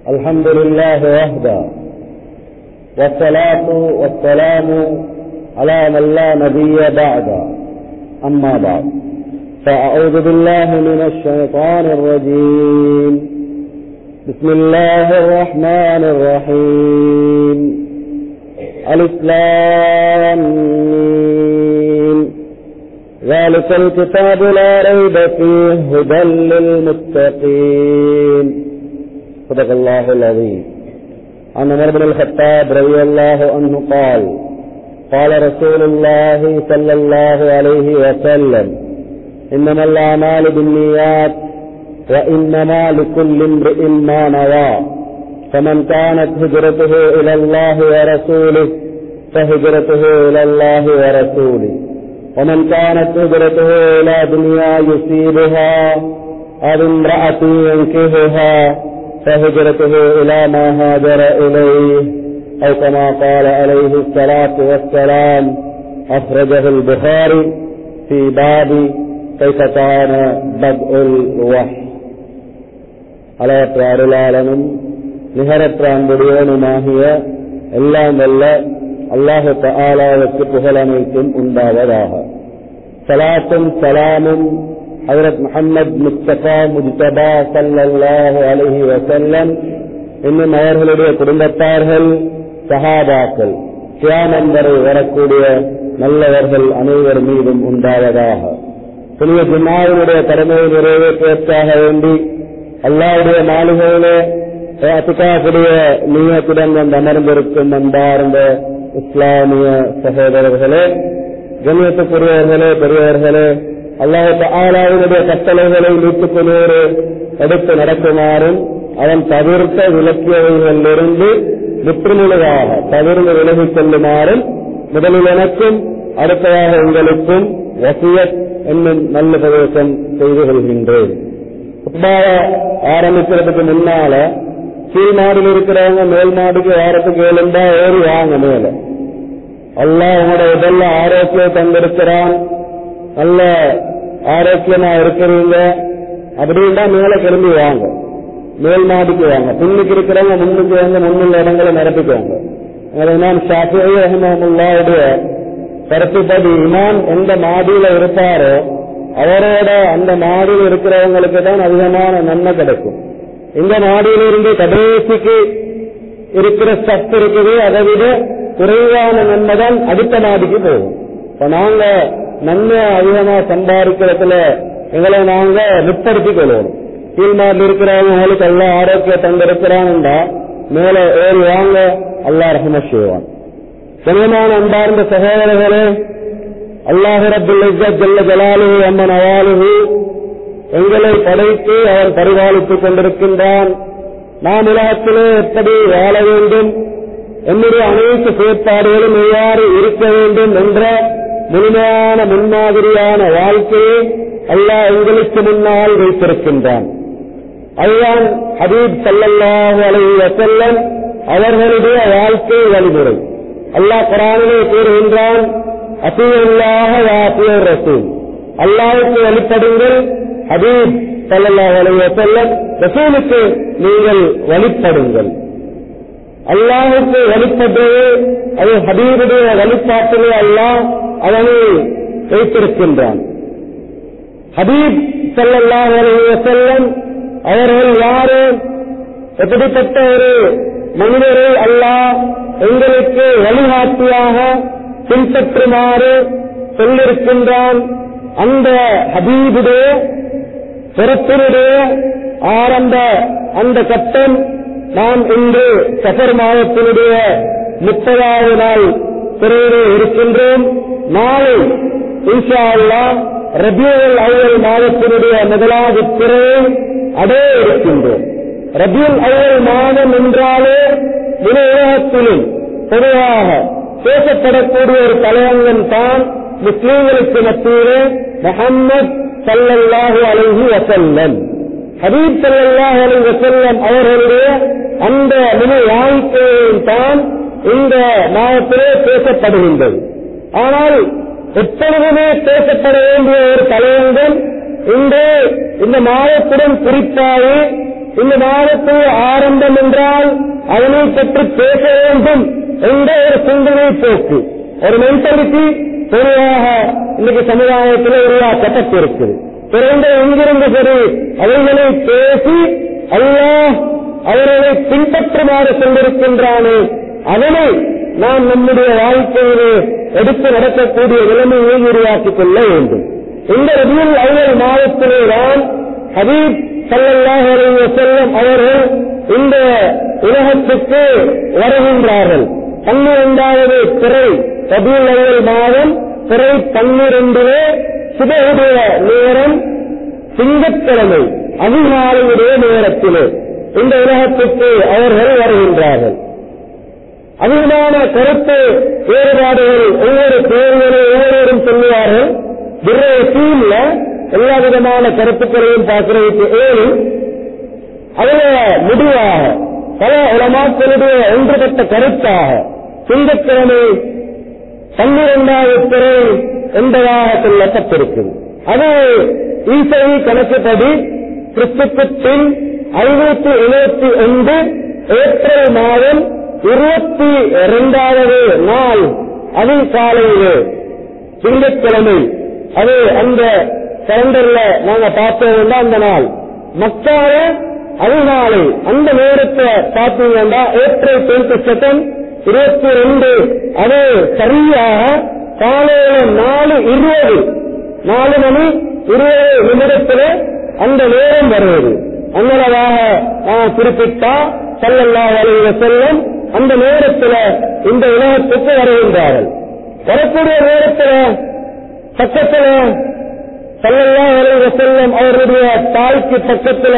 الحمد لله وحده والصلاة والسلام على من لا نبي بعد أما بعد فأعوذ بالله من الشيطان الرجيم بسم الله الرحمن الرحيم الإسلام ذلك الكتاب لا ريب فيه هدى للمتقين صدق الله العظيم عن عمر بن الخطاب رضي الله عنه قال قال رسول الله صلى الله عليه وسلم إنما الأعمال بالنيات وإنما لكل امرئ ما نوى فمن كانت هجرته إلى الله ورسوله فهجرته إلى الله ورسوله ومن كانت هجرته إلى دنيا يصيبها أو امرأة ينكهها فهجرته إلى ما هاجر إليه أو كما قال عليه الصلاة والسلام أخرجه البخاري في باب كيف كان بدء الوحي அளவற்ற அருளாளனும் நிகரற்ற அன்புடையவனுமாகிய எல்லாம் வல்ல அல்லாஹு தாலாவுக்கு புகழமைக்கும் உண்டாவதாக சலாத்தும் சலாமும் ஹதரத் முகமது முஸ்தபா முஜ்தபா சல்லாஹு அலஹி வசல்லம் இன்னும் அவர்களுடைய குடும்பத்தார்கள் சஹாபாக்கள் தியானம் வரை வரக்கூடிய நல்லவர்கள் அனைவர் மீதும் உண்டாவதாக புனித ஜிம்மாவினுடைய கடமையை நிறைவேற்றுவதற்காக வேண்டி அல்லாவுடைய மாளிகையிலே அத்துக்காக்கூடிய நீயத்துடன் வந்து அமர்ந்திருக்கும் அன்பார்ந்த இஸ்லாமிய சகோதரர்களே கண்ணியத்துக்குரியவர்களே பெரியவர்களே அல்லாஹு ஆலாவினுடைய கட்டளைகளை நீட்டுக் கொள்வோரு எடுத்து நடக்குமாறும் அவன் தவிர்த்த விலக்கியவைகளிலிருந்து முற்றுமுழுதாக தவிர்ந்து விலகிக் கொள்ளுமாறும் முதலில் எனக்கும் அடுத்ததாக உங்களுக்கும் வசியத் என்னும் நல்ல பிரவேசம் செய்து கொள்கின்றேன் ஆரம்பிக்கிறதுக்கு முன்னால கீழ் மாடியில் இருக்கிறவங்க மேல் மாடிக்கு வாரத்துக்கு எழுந்தா ஏறி வாங்க மேல அல்லாஹ் உங்களோட உடல்ல ஆரோக்கியம் தந்திருக்கிறான் நல்ல ஆரோக்கியமா இருக்கிறீங்க அப்படின்னா மேல கிளம்பி வாங்க மேல் மாடிக்கு வாங்க பின்னுக்கு இருக்கிறவங்க முன்னுக்கு வாங்க முன்னுள்ள இடங்களை நிரப்பிக்குவாங்க நான் ஷாஃபி ரஹ்மமுல்லாவுடைய கருத்துப்படி இமாம் எந்த மாடியில இருப்பாரோ அவரோட அந்த நாடில் இருக்கிறவங்களுக்கு தான் அதிகமான நன்மை கிடைக்கும் இந்த நாடியிலிருந்து கடைசிக்கு இருக்கிற சத்து இருக்குது அதை விட குறைவான நன்மை தான் அடுத்த நாடிக்கு போகும் இப்ப நாங்க நன்மை அதிகமா சம்பாதிக்கிறதுல எங்களை நாங்க முற்படுத்திக் கொள்வோம் கீழ்நாட்டில் இருக்கிறவங்களுக்கு எல்லாம் ஆரோக்கியம் தந்திருக்கிறான்டா மேல ஏறி வாங்க அல்லா ரஹம செய்வான் கனியமான அன்பார்ந்த சகோதரர்களே அல்லாஹ் ரபுல் ஜல்ல ஜலாலுஹு அம்மன் அவாலுஹு எங்களை படைத்து அவன் பரிபாலித்துக் கொண்டிருக்கின்றான் நாம் உலகத்திலே எப்படி வாழ வேண்டும் என்னுடைய அனைத்து செயற்பாடுகளும் எவ்வாறு இருக்க வேண்டும் என்ற முழுமையான முன்மாதிரியான வாழ்க்கையை அல்லாஹ் எங்களுக்கு முன்னால் வைத்திருக்கின்றான் அதுதான் ஹபீப் சல்லல்லாஹு அலைஹி வஸல்லம் அவர்களுடைய வாழ்க்கை வழிமுறை அல்லாஹ் குரானிலே கூறுகின்றான் அத்தியுள்ளாக யாத்தியர் ரசூல் அல்லாவுக்கு வழிபடுங்கள் ஹபீப் சல்லாஹ் அலைய செல்லம் ரசூலுக்கு நீங்கள் வழிபடுங்கள் அல்லாஹுக்கு வழிபட்டது அது ஹபீபுடைய வழிபாட்டிலே அல்லாஹ் அவனை வைத்திருக்கின்றான் ஹபீப் சல்லாஹ் அலைய செல்லம் அவர்கள் யாரு எப்படிப்பட்ட ஒரு மனிதரை அல்லாஹ் எங்களுக்கு வழிகாட்டியாக பின்பற்றுமாறு சொல்லிருக்கின்றான் அந்த ஹபீபுடைய பிறப்பினுடைய ஆரம்ப அந்த கட்டம் நாம் இன்று சஃபர் மாதத்தினுடைய முப்பதாவது நாள் பிறகு இருக்கின்றோம் நாளை இன்ஷா அல்லா ரபியுல் அவ்வல் மாதத்தினுடைய முதலாவது பிறகு அடைய இருக்கின்றோம் ரபியுல் அவ்வல் மாதம் என்றாலே முழு உலகத்திலும் பொதுவாக பேசப்படக்கூடிய ஒரு தலைவங்கன் தான் முஸ்லீம்களுக்கு மத்தியிலே முகம்மது சல்லல்லாஹு அலைஹி வசல்லம் ஹபீப் சல்லல்லாஹு அலைஹி வசல்லம் அவர்களுடைய அந்த முழு வாழ்க்கையும் தான் இந்த மாதத்திலே பேசப்படுகின்றது ஆனால் எப்பொழுதுமே பேசப்பட வேண்டிய ஒரு தலைவங்கம் இன்று இந்த மாதத்துடன் குறிப்பாக இந்த மாதத்து ஆரம்பம் என்ற நபியை பற்றி பேச வேண்டும் என்ற ஒரு சிந்தனை போக்கு ஒரு மென்டாலிட்டி பொதுவாக இன்னைக்கு சமுதாயத்தில் உருவாக்கப்பட்டிருக்குது பிறந்த எங்கிருந்து சரி அவைகளை பேசி அல்லாஹ் அவர்களை பின்பற்றுமாறு கொண்டிருக்கின்றானே அதனை நாம் நம்முடைய வாழ்க்கையிலே எடுத்து நடக்கக்கூடிய நிலைமையை உருவாக்கிக் கொள்ள வேண்டும் இந்த ரபியுல் அவ்வல் மாதத்திலே தான் ஹபீப் சல்லல்லாஹு அலைஹி வஸல்லம் அவர்கள் இந்த உலகத்துக்கு வருகின்றார்கள் பன்னிரண்டாவது பிறை ரபியுல் அவ்வல் மாதம் பிறை பன்னிரண்டிலே சுபகுடைய நேரம் திங்கட்கிழமை அதிகாலையுடைய நேரத்திலே இந்த உலகத்துக்கு அவர்கள் வருகின்றார்கள் அதிகமான கருத்து வேறுபாடுகள் ஒவ்வொரு தேர்தலும் ஒவ்வொருவரும் சொல்லுவார்கள் விரைவில் எல்லா விதமான கருத்துக்களையும் பார்க்கிறதுக்கு ஏழு அதுல முடிவாக பல உலமாக்களுடைய ஒன்றுபட்ட கருத்தாக திங்கட்கிழமை பன்னிரெண்டாவது பிறை என்பதாக சொல்லப்பட்டிருக்கும் அது ஈசை கணக்குப்படி கிறிஸ்துக்கு பின் ஐநூத்தி எழுபத்தி ஒன்று ஏப்ரல் மாதம் இருபத்தி இரண்டாவது நாள் அதிகாலையிலே திங்கட்கிழமை அது அந்த கலண்டர்ல நாங்க பார்த்தோம்னா அந்த நாள் மக்கால அதிகாலை அந்த நேரத்தை பார்த்தீங்கன்னா ஏப்ரல் டுவெண்ட்டி செகண்ட் இருபத்தி ரெண்டு அது சரியாக காலையில நாலு இருபது நாலு மணி இருபது நிமிடத்தில் அந்த நேரம் வருவது அன்னளவாக நான் குறிப்பிட்டா சல்லல்லா அலைவ செல்லும் அந்த நேரத்தில் இந்த உலகத்துக்கு வருகின்றார்கள் வரக்கூடிய நேரத்தில் பக்கத்தில் சல்லல்லா அலைவ செல்லும் அவருடைய தாய்க்கு பக்கத்தில்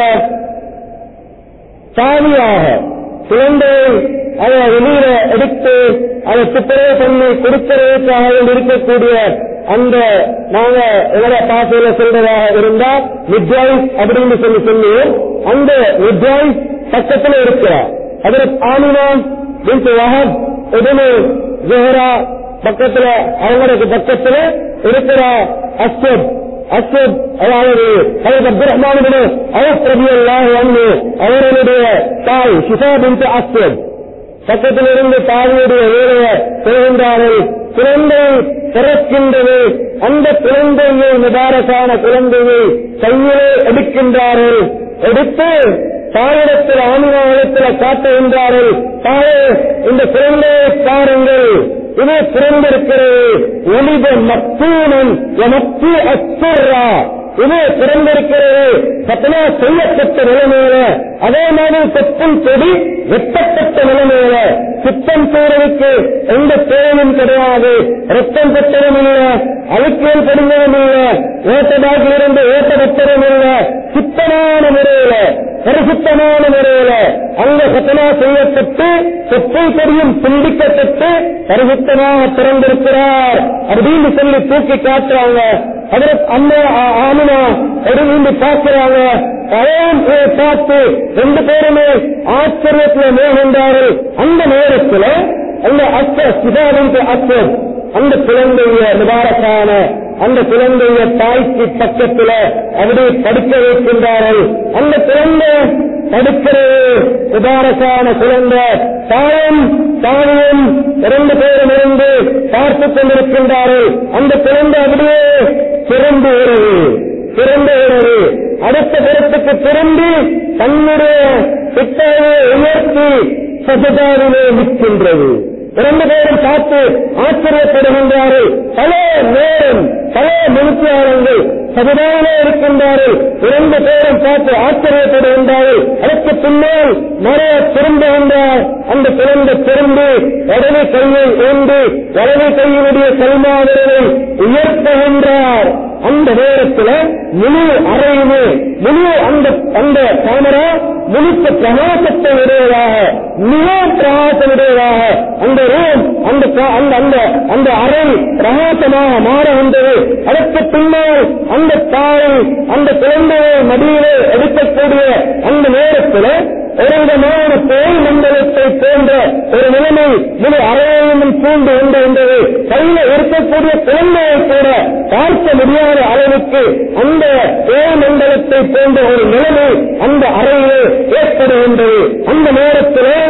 சாவியாக குழந்தையை அதை வெளியில எடுத்து அதை துப்புரவு பண்ணி கொடுக்கிறதுக்காக இருக்கக்கூடிய அந்த நாங்க எங்களோட பாசையில சொல்றதாக இருந்தா மிட்வாய்ஸ் அப்படின்னு சொல்லி சொல்லுவோம் அந்த மிட்வாய்ஸ் பக்கத்துல இருக்கிறார் அதில் ஆமினா பின் வஹப் உடனே ஜெஹரா பக்கத்துல அவங்களுக்கு பக்கத்துல இருக்கிற அஸ்வத் அஸ்வத் அதாவது ஹயத் அப்துல் ரஹ்மான் அவர் பிரபி அல்லாஹ் வந்து அவர்களுடைய தாய் ஷிஃபா பின் அஸ்வத் பக்கத்தில் இருந்து தாவியுடைய வேலையை செய்கின்றார்கள் குழந்தை பிறக்கின்றது அந்த குழந்தையை நிபாரசான குழந்தையை கையிலே எடுக்கின்றார்கள் எடுத்து தாயிடத்தில் ஆமினாவிடத்தில் காட்டுகின்றார்கள் தாயே இந்த குழந்தையை பாருங்கள் இது பிறந்திருக்கிறது ஒளித மத்தூனன் எமக்கு அச்சுறா இது பிறந்திருக்கிறது சத்தனா செய்யப்பட்ட நிலைமையில அதே மாதிரி தொப்பும் செடி வெட்டப்பட்ட நிலைமையில சுத்தம் செய்வதற்கு எந்த தேவையும் கிடையாது ரத்தம் பெற்றதும் இல்ல அழுக்கியல் படிந்ததும் இல்ல ஓட்டமாக இருந்து ஓட்டப்பட்டதும் இல்ல சுத்தமான முறையில பரிசுத்தமான முறையில அங்க சத்தனா செய்யப்பட்டு தொப்பை கொடியும் துண்டிக்கப்பட்டு பரிசுத்தமாக திறந்திருக்கிறார் அப்படின்னு சொல்லி தூக்கி காட்டுறாங்க அதில் அம்மா ஆமினா எடுந்து பார்க்கிறாங்க அதையும் பார்த்து ரெண்டு பேருமே ஆச்சரியத்தில் மேல்கின்றார்கள் அந்த நேரத்தில் அந்த அச்ச சிதாவின் அச்சம் அந்த குழந்தைய நிவாரக்கான அந்த குழந்தைய தாய்க்கு பக்கத்துல அப்படியே படுக்க வைக்கின்றார்கள் அந்த குழந்தை படுக்கிறது உதாரக்கான குழந்தை தாயும் தாயும் இரண்டு பேரும் இருந்து பார்த்துக் கொண்டிருக்கின்றார்கள் அந்த குழந்தை அப்படியே திறந்து வருது திறந்து வருது அடுத்த புறத்துக்கு திரும்பி தன்னுடைய பித்தாவை உயர்த்தி சஜதாவிலே நிற்கின்றது இரண்டு பேரும் பார்த்து ஆச்சரியப்படுகின்றார்கள் பல நேரம் பல மனுஷியாளர்கள் சமுதாயிலே இருக்கின்றார்கள் இரண்டு பேரும் பார்த்து ஆச்சரியப்படுகின்றார்கள் அதற்கு பின்னால் மறைய திரும்புகின்றார் அந்த குழந்தை திரும்பி வடது கையை ஊன்றி வலது கையினுடைய கல்மாவிரலை உயர்த்துகின்றார் அந்த நேரத்தில் முழு அறையுமே முழு அந்த அந்த கேமரா முழுக்க பிரகாசத்தை உடையதாக மிக பிரகாசமுடையதாக அந்த ரூம் அந்த அந்த அந்த அந்த அறை பிரகாசமாக மாறுகின்றது அதற்கு பின்னால் அந்த தாய் அந்த குழந்தையை மடியிலே எடுக்கக்கூடிய அந்த நேரத்தில் ஒரு விதமான பேய் மண்டலத்தை போன்ற ஒரு நிலைமை முழு அறையையும் சூழ்ந்து உண்டு கையில இருக்கக்கூடிய குழந்தையை கூட பார்க்க முடியாத அளவுக்கு அந்த பேய் மண்டலத்தை போன்ற ஒரு நிலைமை அந்த அறையிலே ஏற்படுகின்றது அந்த நேரத்தில்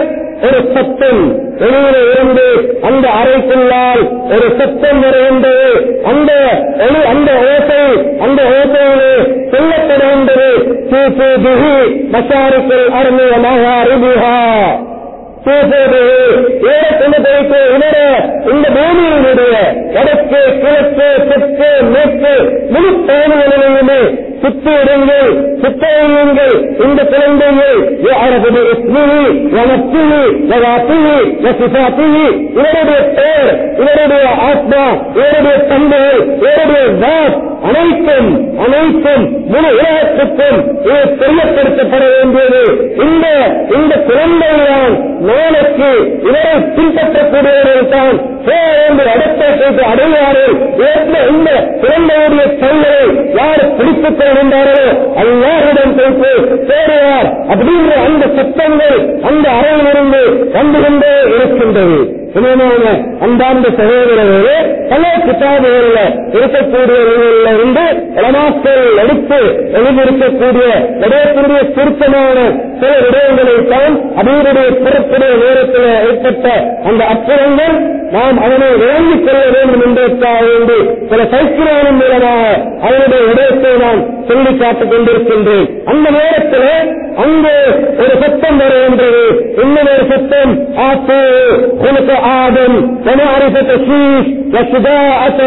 ஒரு சத்தம் வெளியில இருந்து அந்த அறைக்குள்ளால் ஒரு சத்தம் வருகின்றது அந்த ஒளி அந்த ஓசை அந்த ஓசையிலே சொல்லப்படுகின்றது சீசு மசாரிக்கல் அருமையமாக அறிவுகா பேசுவது ஏறக்குழுதைக்கு உணர இந்த பூமியினுடைய வடக்கு கிழக்கு தெற்கு மேற்கு முழு பயணிகளிலுமே சுற்றி இருங்கள் சுத்தறியுங்கள் இந்த குழந்தையை யாரது இஸ்மினி வனத்தினி வகாத்தினி வசிசாத்தினி இவருடைய பெயர் இவருடைய ஆத்மா இவருடைய தந்தை இவருடைய வாக் அனைத்தும் அனைத்தும் முழு உலகத்துக்கும் இது தெரியப்படுத்தப்பட வேண்டியது இந்த இந்த குழந்தைதான் நாளைக்கு இவரை பின்பற்றக்கூடியவர்கள் தான் என்று அடுத்த கேட்டு அடைவார்கள் ஏற்ற இந்த குழந்தையுடைய கைகளை யார் பிடித்துக் கொள்கின்றாரோ அல்லாரிடம் பேசி சேருவார் அப்படின்ற அந்த சத்தங்கள் அந்த அறையிலிருந்து வந்து கொண்டே இருக்கின்றது இனிமையான அந்தாந்த சகோதரர்களே பல கிதாபுகளில் இருக்கக்கூடியவர்களில் இருந்து உலமாக்கள் எடுத்து எழுதியிருக்கக்கூடிய விடயத்தினுடைய சுருக்கமான சில விடயங்களை தான் அவருடைய பிறப்புடைய நேரத்தில் ஏற்பட்ட அந்த அற்புதங்கள் நாம் அதனை விளங்கிக் கொள்ள வேண்டும் என்பதற்காக வேண்டி சில சைக்கிரானின் மூலமாக அவருடைய விடயத்தை நான் சொல்லி காட்டிக் கொண்டிருக்கின்றேன் அந்த நேரத்தில் அங்கே ஒரு சத்தம் வருகின்றது இன்னும் ஒரு சத்தம் ஆத்து உனக்கு ஆதம் ومعرفة الشيش وشجاعة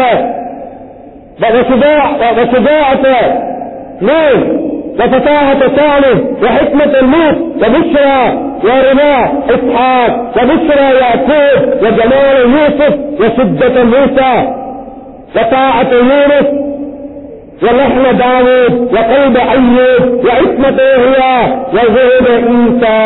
وشجاع وشجاعة نوح وفتاحة صالح وحكمة الموت وبشرى ورضا اسحاق وبشرى يعقوب وجمال يوسف وشدة موسى وطاعة يونس ولحن داود وقلب ايوب وعصمة هي وزهد عيسى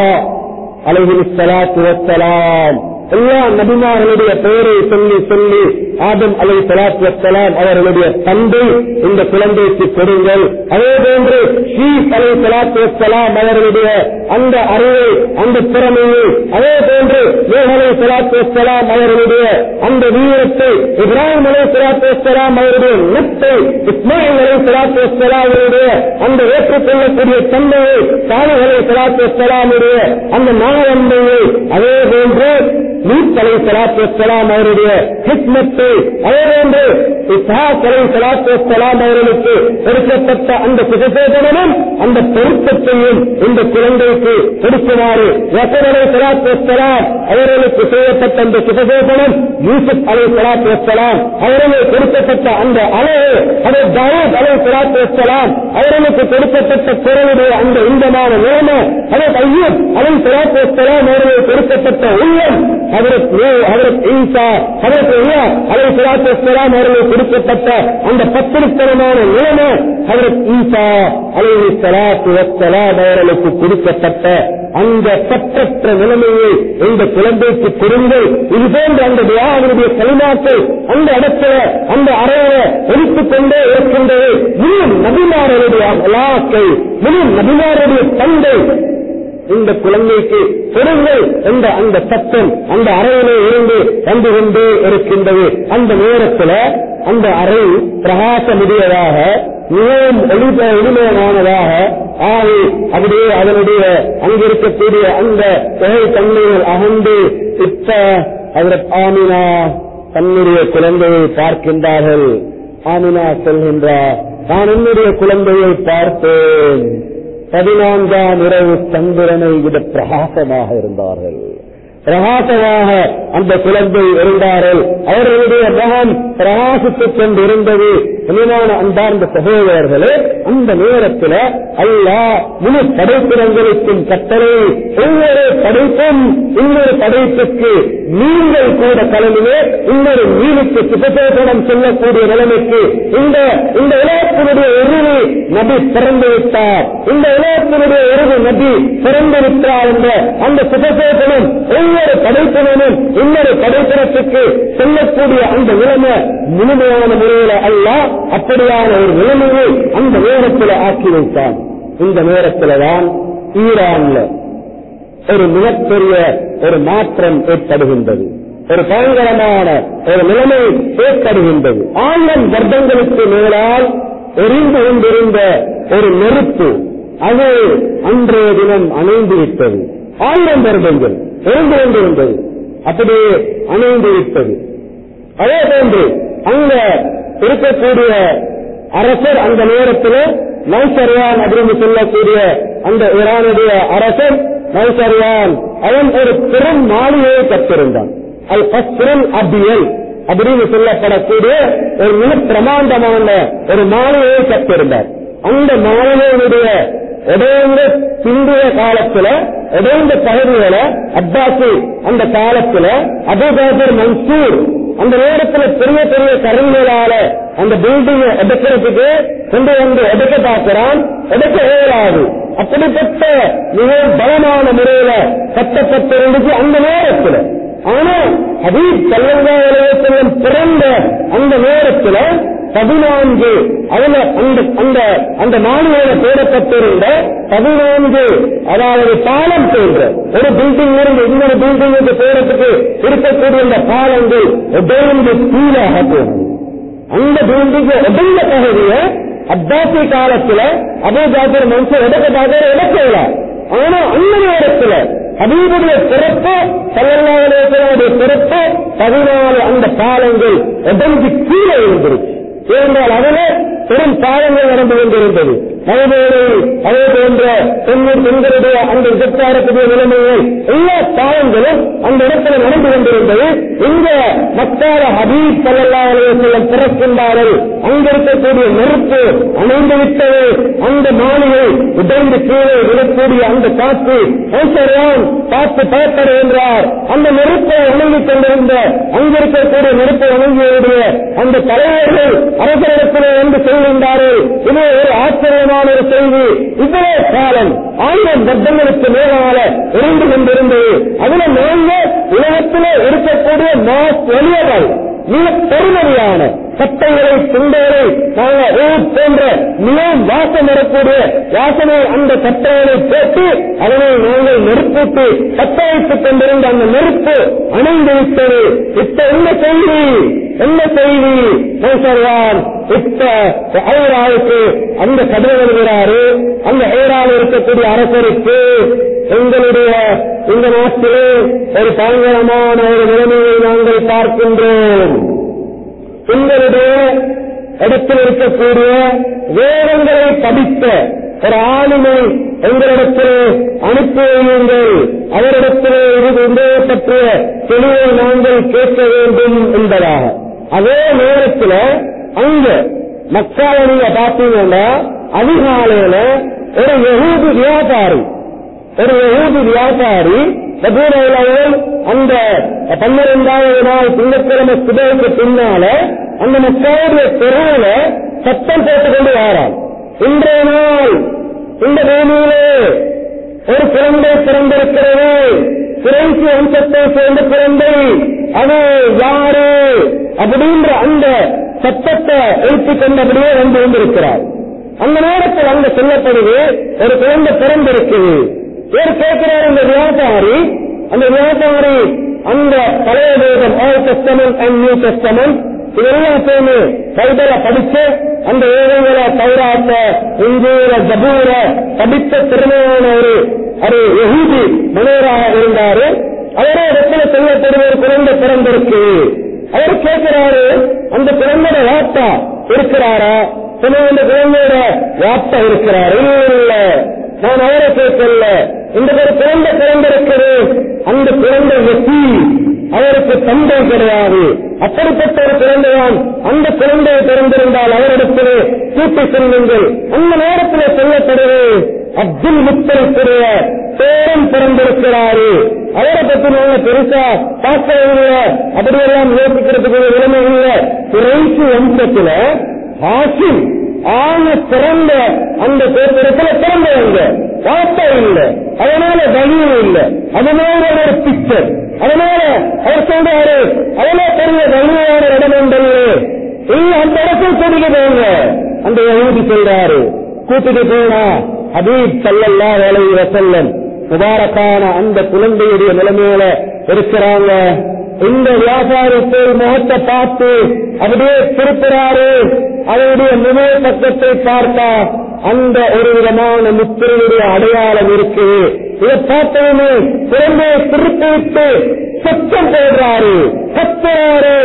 عليه الصلاة والسلام எல்லா நபிமார்களுடைய பெயரை சொல்லி சொல்லி ஆதம் அலை சலாத் வசலாம் அவர்களுடைய தந்தை இந்த குழந்தைக்கு கொடுங்கள் அதே போன்று ஷீப் அலை சலாத் வசலாம் அவர்களுடைய அந்த அறிவை அந்த திறமையை அதே போன்று மேகலை சலாத் வசலாம் அவர்களுடைய அந்த வீரத்தை இப்ராஹிம் அலை சலாத் வசலாம் அவருடைய நட்பை இஸ்மாயில் அலை சலாத் வசலாம் அவருடைய அந்த ஏற்றுக்கொள்ளக்கூடிய தந்தையை சாலிகளை சலாத் வசலாமுடைய அந்த நாவந்தையை அதே போன்று லூத் அலை சலாத்து வலாம் அவருடைய ஹிக்மத்தை அதேபோன்று இஸ்ஹாக் அலை சலாத்து வலாம் அவர்களுக்கு கொடுக்கப்பட்ட அந்த சுகசேதனமும் அந்த பொருத்தத்தையும் இந்த குழந்தைக்கு கொடுக்குமாறு வசன் அலை சலாத்து வலாம் அவர்களுக்கு செய்யப்பட்ட அந்த சுகசேதனம் யூசுப் அலை சலாத்து வலாம் அவர்களுக்கு கொடுக்கப்பட்ட அந்த அழகு அதை தாவூத் அலை சலாத்து வலாம் அவர்களுக்கு கொடுக்கப்பட்ட குரலுடைய அந்த இன்பமான நிலைமை அதை ஐயூப் அலை சலாத்து வலாம் அவர்களுக்கு கொடுக்கப்பட்ட உள்ளம் ஹதரத் நூ ஹதரத் ஈசா ஹதரத் ஐயா அலை சலாத்து வலாம் அவர்களுக்கு கொடுக்கப்பட்ட அந்த பத்திரித்தனமான நிலைமை ஹதரத் ஈசா அலை சலாத்து வலாம் அவர்களுக்கு கொடுக்கப்பட்ட அந்த பற்றற்ற நிலைமையை இந்த குழந்தைக்கு கொடுங்கள் இது போன்ற அந்த துவாவினுடைய கலிமாக்கள் அந்த இடத்துல அந்த அறையில ஒழித்துக் கொண்டே இருக்கின்றது முழு நபிமாரருடைய அலாக்கை முழு நபிமாருடைய தந்தை இந்த குழந்தைக்கு கொடுங்கள் என்ற அந்த சத்தம் அந்த அறையிலே இருந்து வந்து கொண்டே இருக்கின்றது அந்த நேரத்தில் அந்த அறை பிரகாசமுடையதாக மிகவும் ஒளிப எளிமையானதாக ஆகி அப்படியே அதனுடைய அங்கிருக்கக்கூடிய அந்த தொகை தன்மைகள் அகண்டு இப்ப அதற்கு ஆமினா தன்னுடைய குழந்தையை பார்க்கின்றார்கள் ஆமினா சொல்கின்றார் நான் என்னுடைய குழந்தையை பார்த்தேன் பதினான்காம் இரவு சந்திரனை விட பிரகாசமாக இருந்தார்கள் பிரகாசமாக அந்த குழந்தை இருந்தார்கள் அவர்களுடைய முகம் பிரகாசித்துக் கொண்டிருந்தது இனிமான அன்பார்ந்த சகோதரர்களே அந்த நேரத்தில் அல்லாஹ் முழு படைப்பிடங்களுக்கும் கட்டளை ஒவ்வொரு படைப்பும் இன்னொரு படைப்புக்கு நீங்கள் கூட கலனிலே இன்னொரு மீனுக்கு சுபசேதனம் சொல்லக்கூடிய நிலைமைக்கு இந்த இந்த உலகத்தினுடைய உருவி நபி பிறந்து விட்டார் இந்த உலகத்தினுடைய உருவு நபி பிறந்து விட்டார் என்ற அந்த சுபசேதனம் ஒவ்வொரு படைப்பினனும் இன்னொரு படைப்பினத்துக்கு சொல்லக்கூடிய அந்த நிலைமை முழுமையான முறையில் அல்ல அப்படியான ஒரு நிலைமையை அந்த நேரத்தில் ஆக்கி வைத்தான் இந்த நேரத்தில் தான் ஈரான்ல ஒரு மிகப்பெரிய ஒரு மாற்றம் ஏற்படுகின்றது ஒரு பயங்கரமான ஒரு நிலைமை ஏற்படுகின்றது ஆயிரம் வருடங்களுக்கு மேலால் எரிந்து கொண்டிருந்த ஒரு நெருப்பு அது அன்றைய தினம் அணைந்து விட்டது ஆயிரம் வருடங்கள் இருந்து கொண்டிருந்தது அப்படியே அணைந்து விட்டது அதே போன்று அங்க இருக்கக்கூடிய அரசர் அந்த நேரத்தில் நைசரியான் அப்படின்னு சொல்லக்கூடிய அந்த ஈரானுடைய அரசர் நைசரியான் அவன் ஒரு பெரும் மாளிகையை கட்டிருந்தான் அல் கஸ்ருல் அபியல் அப்படின்னு சொல்லப்படக்கூடிய ஒரு மிக பிரமாண்டமான ஒரு மாளிகையை கட்டிருந்தார் அந்த மாளிகையினுடைய இடைந்த பிந்தைய காலத்துல இடைந்த பகுதிகளை அப்பாசி அந்த காலத்துல அபுபாபர் மன்சூர் அந்த நேரத்துல பெரிய பெரிய கருங்களால அந்த பில்டிங் எடுக்கிறதுக்கு கொண்டு வந்து எடுக்க பார்க்கிறான் எடுக்க இயலாது அப்படிப்பட்ட மிகவும் பலமான முறையில கட்டப்பட்டிருந்துச்சு அந்த நேரத்துல ஆனா ஹபீப் சல்லல்லா செல்லும் பிறந்த அந்த நேரத்துல பதினான்கு அதுல அந்த அந்த அந்த மாநில போடப்பட்டிருந்த பதினான்கு அதாவது பாலம் போன்ற ஒரு பில்டிங் இருந்து இன்னொரு பில்டிங்குக்கு போறதுக்கு இருக்கக்கூடிய இந்த பாலங்கள் உடைந்து கீழாக போகும் அந்த பில்டிங் உடைந்த பகுதியை அப்பாசி காலத்துல அபுஜாபர் மனுஷன் எடுக்க பார்க்க எடுக்கல ஆனா அந்த நேரத்துல ஹபீபுடைய பிறப்பு சல்லல்லாவுடைய பிறப்பு பதினாலு அந்த பாலங்கள் உடஞ்சு கீழே இருந்துருச்சு ஏனென்றால் அதுல பெரும் பாலங்கள் நடந்து கொண்டிருந்தது மதுவேலை அதே போன்ற பெண்ணூர் பெண்களுடைய அந்த விபச்சாரக்கூடிய நிலைமைகள் எல்லா பாவங்களும் அந்த இடத்துல நடந்து கொண்டிருந்தது இந்த மக்கால ஹபீப் சல்லா அலுவலம் பிறக்கின்றார்கள் அங்க இருக்கக்கூடிய நெருப்பு அணைந்து விட்டது அந்த மாளிகை உடைந்து கீழே விடக்கூடிய அந்த காற்று ஐஸ்வர்யான் பார்த்து பயப்பட என்றார் அந்த நெருப்பை அணுகிக் கொண்டிருந்த அங்க இருக்கக்கூடிய நெருப்பை அணுகியுடைய அந்த தலைவர்கள் அரசரிடத்திலே வந்து சொல்கின்றார்கள் இது ஒரு ஆச்சரியமான ஒரு செய்தி இவ்வளவு காலம் ஆயிரம் வருடங்களுக்கு மேலால இருந்து கொண்டிருந்தது அதுல நாங்க உலகத்திலே இருக்கக்கூடிய மாஸ் வெளியர்கள் மிக பெருமதியான சட்டைகளை துண்டைகளை நாங்கள் ஊர் போன்ற மிகவும் வாசம் வரக்கூடிய வாசனை அந்த சட்டைகளை போட்டு அதனை நாங்கள் நெருப்பிட்டு பத்தாயிட்டுக் கொண்டிருந்த அந்த நெருப்பு அணைந்து விட்டது இப்ப என்ன செய்தி என்ன செய்தி சொல்வார் இப்ப ஐராவுக்கு அந்த கடிதம் எழுதுகிறாரு அந்த ஐரால் இருக்கக்கூடிய அரசருக்கு எங்களுடைய இந்த நாட்டிலே ஒரு பயங்கரமான ஒரு நிலைமையை நாங்கள் பார்க்கின்றோம் உங்களுடைய இடத்தில் இருக்கக்கூடிய வேதங்களை படித்த ஒரு ஆளுமை எங்களிடத்தில் அனுப்பி வையுங்கள் அவரிடத்தில் இது இதை பற்றிய தெளிவை நாங்கள் கேட்க வேண்டும் என்பதாக அதே நேரத்தில் அங்க மக்கால நீங்க பார்த்தீங்கன்னா அதிகாலையில ஒரு யகூதி வியாபாரி ஒரு யகூதி வியாபாரி மதூரையில் அந்த பன்னிரெண்டாவது நாள் திங்கட்கிழமை சுபைக்கு பின்னால அந்த மக்களுடைய தெருவில் சத்தம் போட்டுக் கொண்டு வாரான் இன்றைய நாள் இந்த பூமியிலே ஒரு குழந்தை பிறந்திருக்கிறது குறைசி வம்சத்தை சேர்ந்த குழந்தை அது யாரு அப்படின்ற அந்த சத்தத்தை எழுத்துக் கொண்டபடியே வந்து கொண்டிருக்கிறார் அந்த நேரத்தில் அங்க சொல்லப்படுது ஒரு குழந்தை பிறந்திருக்குது இவர் கேட்கிறார் இந்த வியாபாரி அந்த வியாபாரி அந்த பழைய வேதம் old testament and new testament இதெல்லாத்தையுமே பைபிள படிச்சு அந்த வேதங்களை பௌராத்த இஞ்சூர ஜபூர படித்த திறமையான ஒரு ஒரு எஹூதி மனிதராக இருந்தாரு அவரே இடத்துல சொல்லப்படுற ஒரு குழந்தை பிறந்திருக்கு அவர் கேட்கிறாரு அந்த குழந்தையோட வாப்பா இருக்கிறாரா சில அந்த குழந்தையோட வாப்பா இருக்கிறாரு இல்ல நான் அவரை கேட்கல இந்த ஒரு குழந்தை பிறந்திருக்கிறது அந்த குழந்தை வெற்றி அவருக்கு தந்தை கிடையாது அப்படிப்பட்ட ஒரு குழந்தையான் அந்த குழந்தையை பிறந்திருந்தால் அவரிடத்திலே கூட்டி செல்லுங்கள் அந்த நேரத்தில் சொல்லப்படுவது அப்துல் முத்தலுக்குரிய பேரன் பிறந்திருக்கிறாரு அவரை பத்தி நாங்க பெருசா பார்க்கவில்லை அப்படியெல்லாம் யோசிக்கிறதுக்கு ஒரு நிலைமை இல்லை குறைசி வம்சத்துல ஹாசிம் ஆண பிறந்த அந்த பேரிடத்துல பிறந்தவங்க வார்த்தை இல்லை அதனால வழியும் இல்லை அதனால ஒரு பிக்சர் அதனால அவர் சொல்றாரு அவ்வளவு பெரிய வலிமையான இடம் உண்டல்ல இல்ல அந்த இடத்தில் கூட்டிட்டு போங்க அந்த யகூதி சொல்றாரு கூட்டிட்டு போனா ஹபீப் சல்லல்லா வேலை வசல்லம் முபாரக்கான அந்த குழந்தையுடைய நிலைமையில இருக்கிறாங்க இந்த வியாபாரி போய் முகத்தை பார்த்து அப்படியே திருப்புறாரு அவருடைய நினைவு பக்கத்தை பார்த்தா அந்த ஒரு விதமான முத்திரையுடைய அடையாளம் இருக்கு இதை பார்த்தவுமே குழந்தையை திருப்பி விட்டு சத்தம் போடுறாரு கத்துறாரு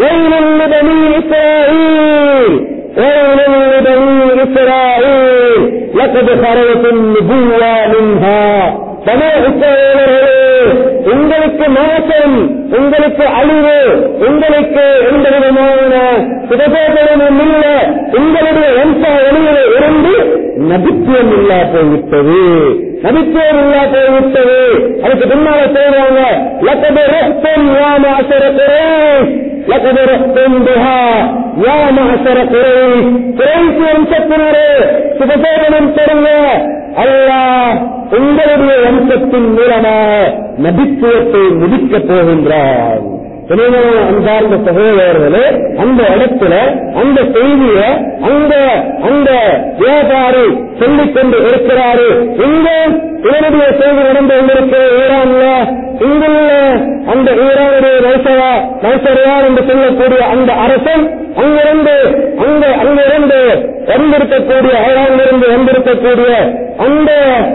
பனி இஸ்ராயீல் ويل لبني إسرائيل لقد خرجت النبوة منها பனே இஸ்ரவேலர்களே உங்களுக்கு நாசம் உங்களுக்கு அழிவு உங்களுக்கு எந்த விதமான சுகசோதனமும் இல்ல உங்களுடைய வம்ச ஒளியில இருந்து நபித்துவம் இல்லா போய்விட்டது நபித்துவம் இல்லா போய்விட்டது அதுக்கு பின்னால சொல்றாங்க லக்கது ரத்தம் யாம அசரக்கிறே லக்கது ரத்தம் பிஹா யாம அசரக்கிறே குறைசி வம்சத்தினரே சுகசோதனம் தருங்க அல்லாஹ் உங்களுடைய வம்சத்தின் மூலமாக நபித்துவத்தை முடிக்கப் போகின்றார் அன்பார்ந்த சகோதரர்களே அந்த இடத்துல அந்த செய்திய அந்த அந்த வியாபாரி சொல்லிக் கொண்டு இருக்கிறாரு இங்க இவருடைய செய்தி நடந்து கொண்டிருக்கிற ஈரான்ல இங்குள்ள அந்த ஈரானுடைய நைசரா நைசரியா என்று சொல்லக்கூடிய அந்த அரசன் அங்கிருந்து அங்க அங்கிருந்து வந்திருக்கக்கூடிய ஈரானிலிருந்து வந்திருக்கக்கூடிய அந்த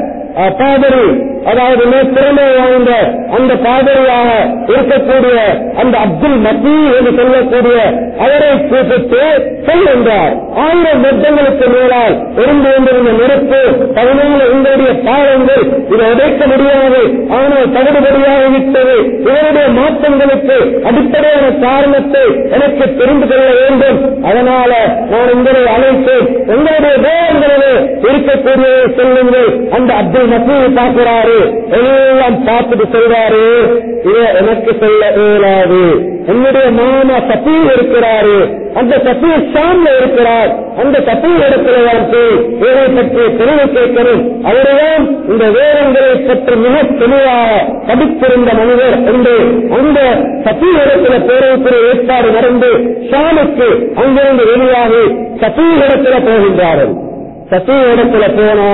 பாதரி அதாவது திறமை வாய்ந்த அந்த பாதரியாக இருக்கக்கூடிய அந்த அப்துல் மசீ என்று சொல்லக்கூடிய அவரை கூப்பிட்டு சொல்கின்றார் ஆயிரம் வருடங்களுக்கு மேலால் இருந்து கொண்டிருந்த நெருப்பு பதினேழு உங்களுடைய பாவங்கள் இதை உடைக்க முடியாது ஆனால் தகுதிபடியாக விட்டது இவருடைய மாற்றங்களுக்கு அடிப்படையான காரணத்தை எனக்கு தெரிந்து கொள்ள வேண்டும் அதனால நான் உங்களை அழைத்து உங்களுடைய வேதங்களிலே இருக்கக்கூடிய சொல்லுங்கள் அந்த அப்துல் மசீதை பார்க்கிறாரு எல்லாம் பார்த்துட்டு சொல்றாரு இதை எனக்கு சொல்ல இயலாது என்னுடைய மாமா சபீர் இருக்கிறாரு அந்த சபீர் ஷாம்ல இருக்கிறார் அந்த சபீர் இடத்துல தான் போய் இதை பற்றி தெளிவு கேட்கணும் அவர்தான் இந்த வேதங்களை பற்றி மிக தெளிவாக படித்திருந்த மனிதர் என்று அந்த சபீர் இடத்துல போறதுக்கு ஏற்பாடு நடந்து ஷாமுக்கு அங்கிருந்து வெளியாகி சபீர் இடத்துல போகின்றார்கள் சபீர் இடத்துல போனா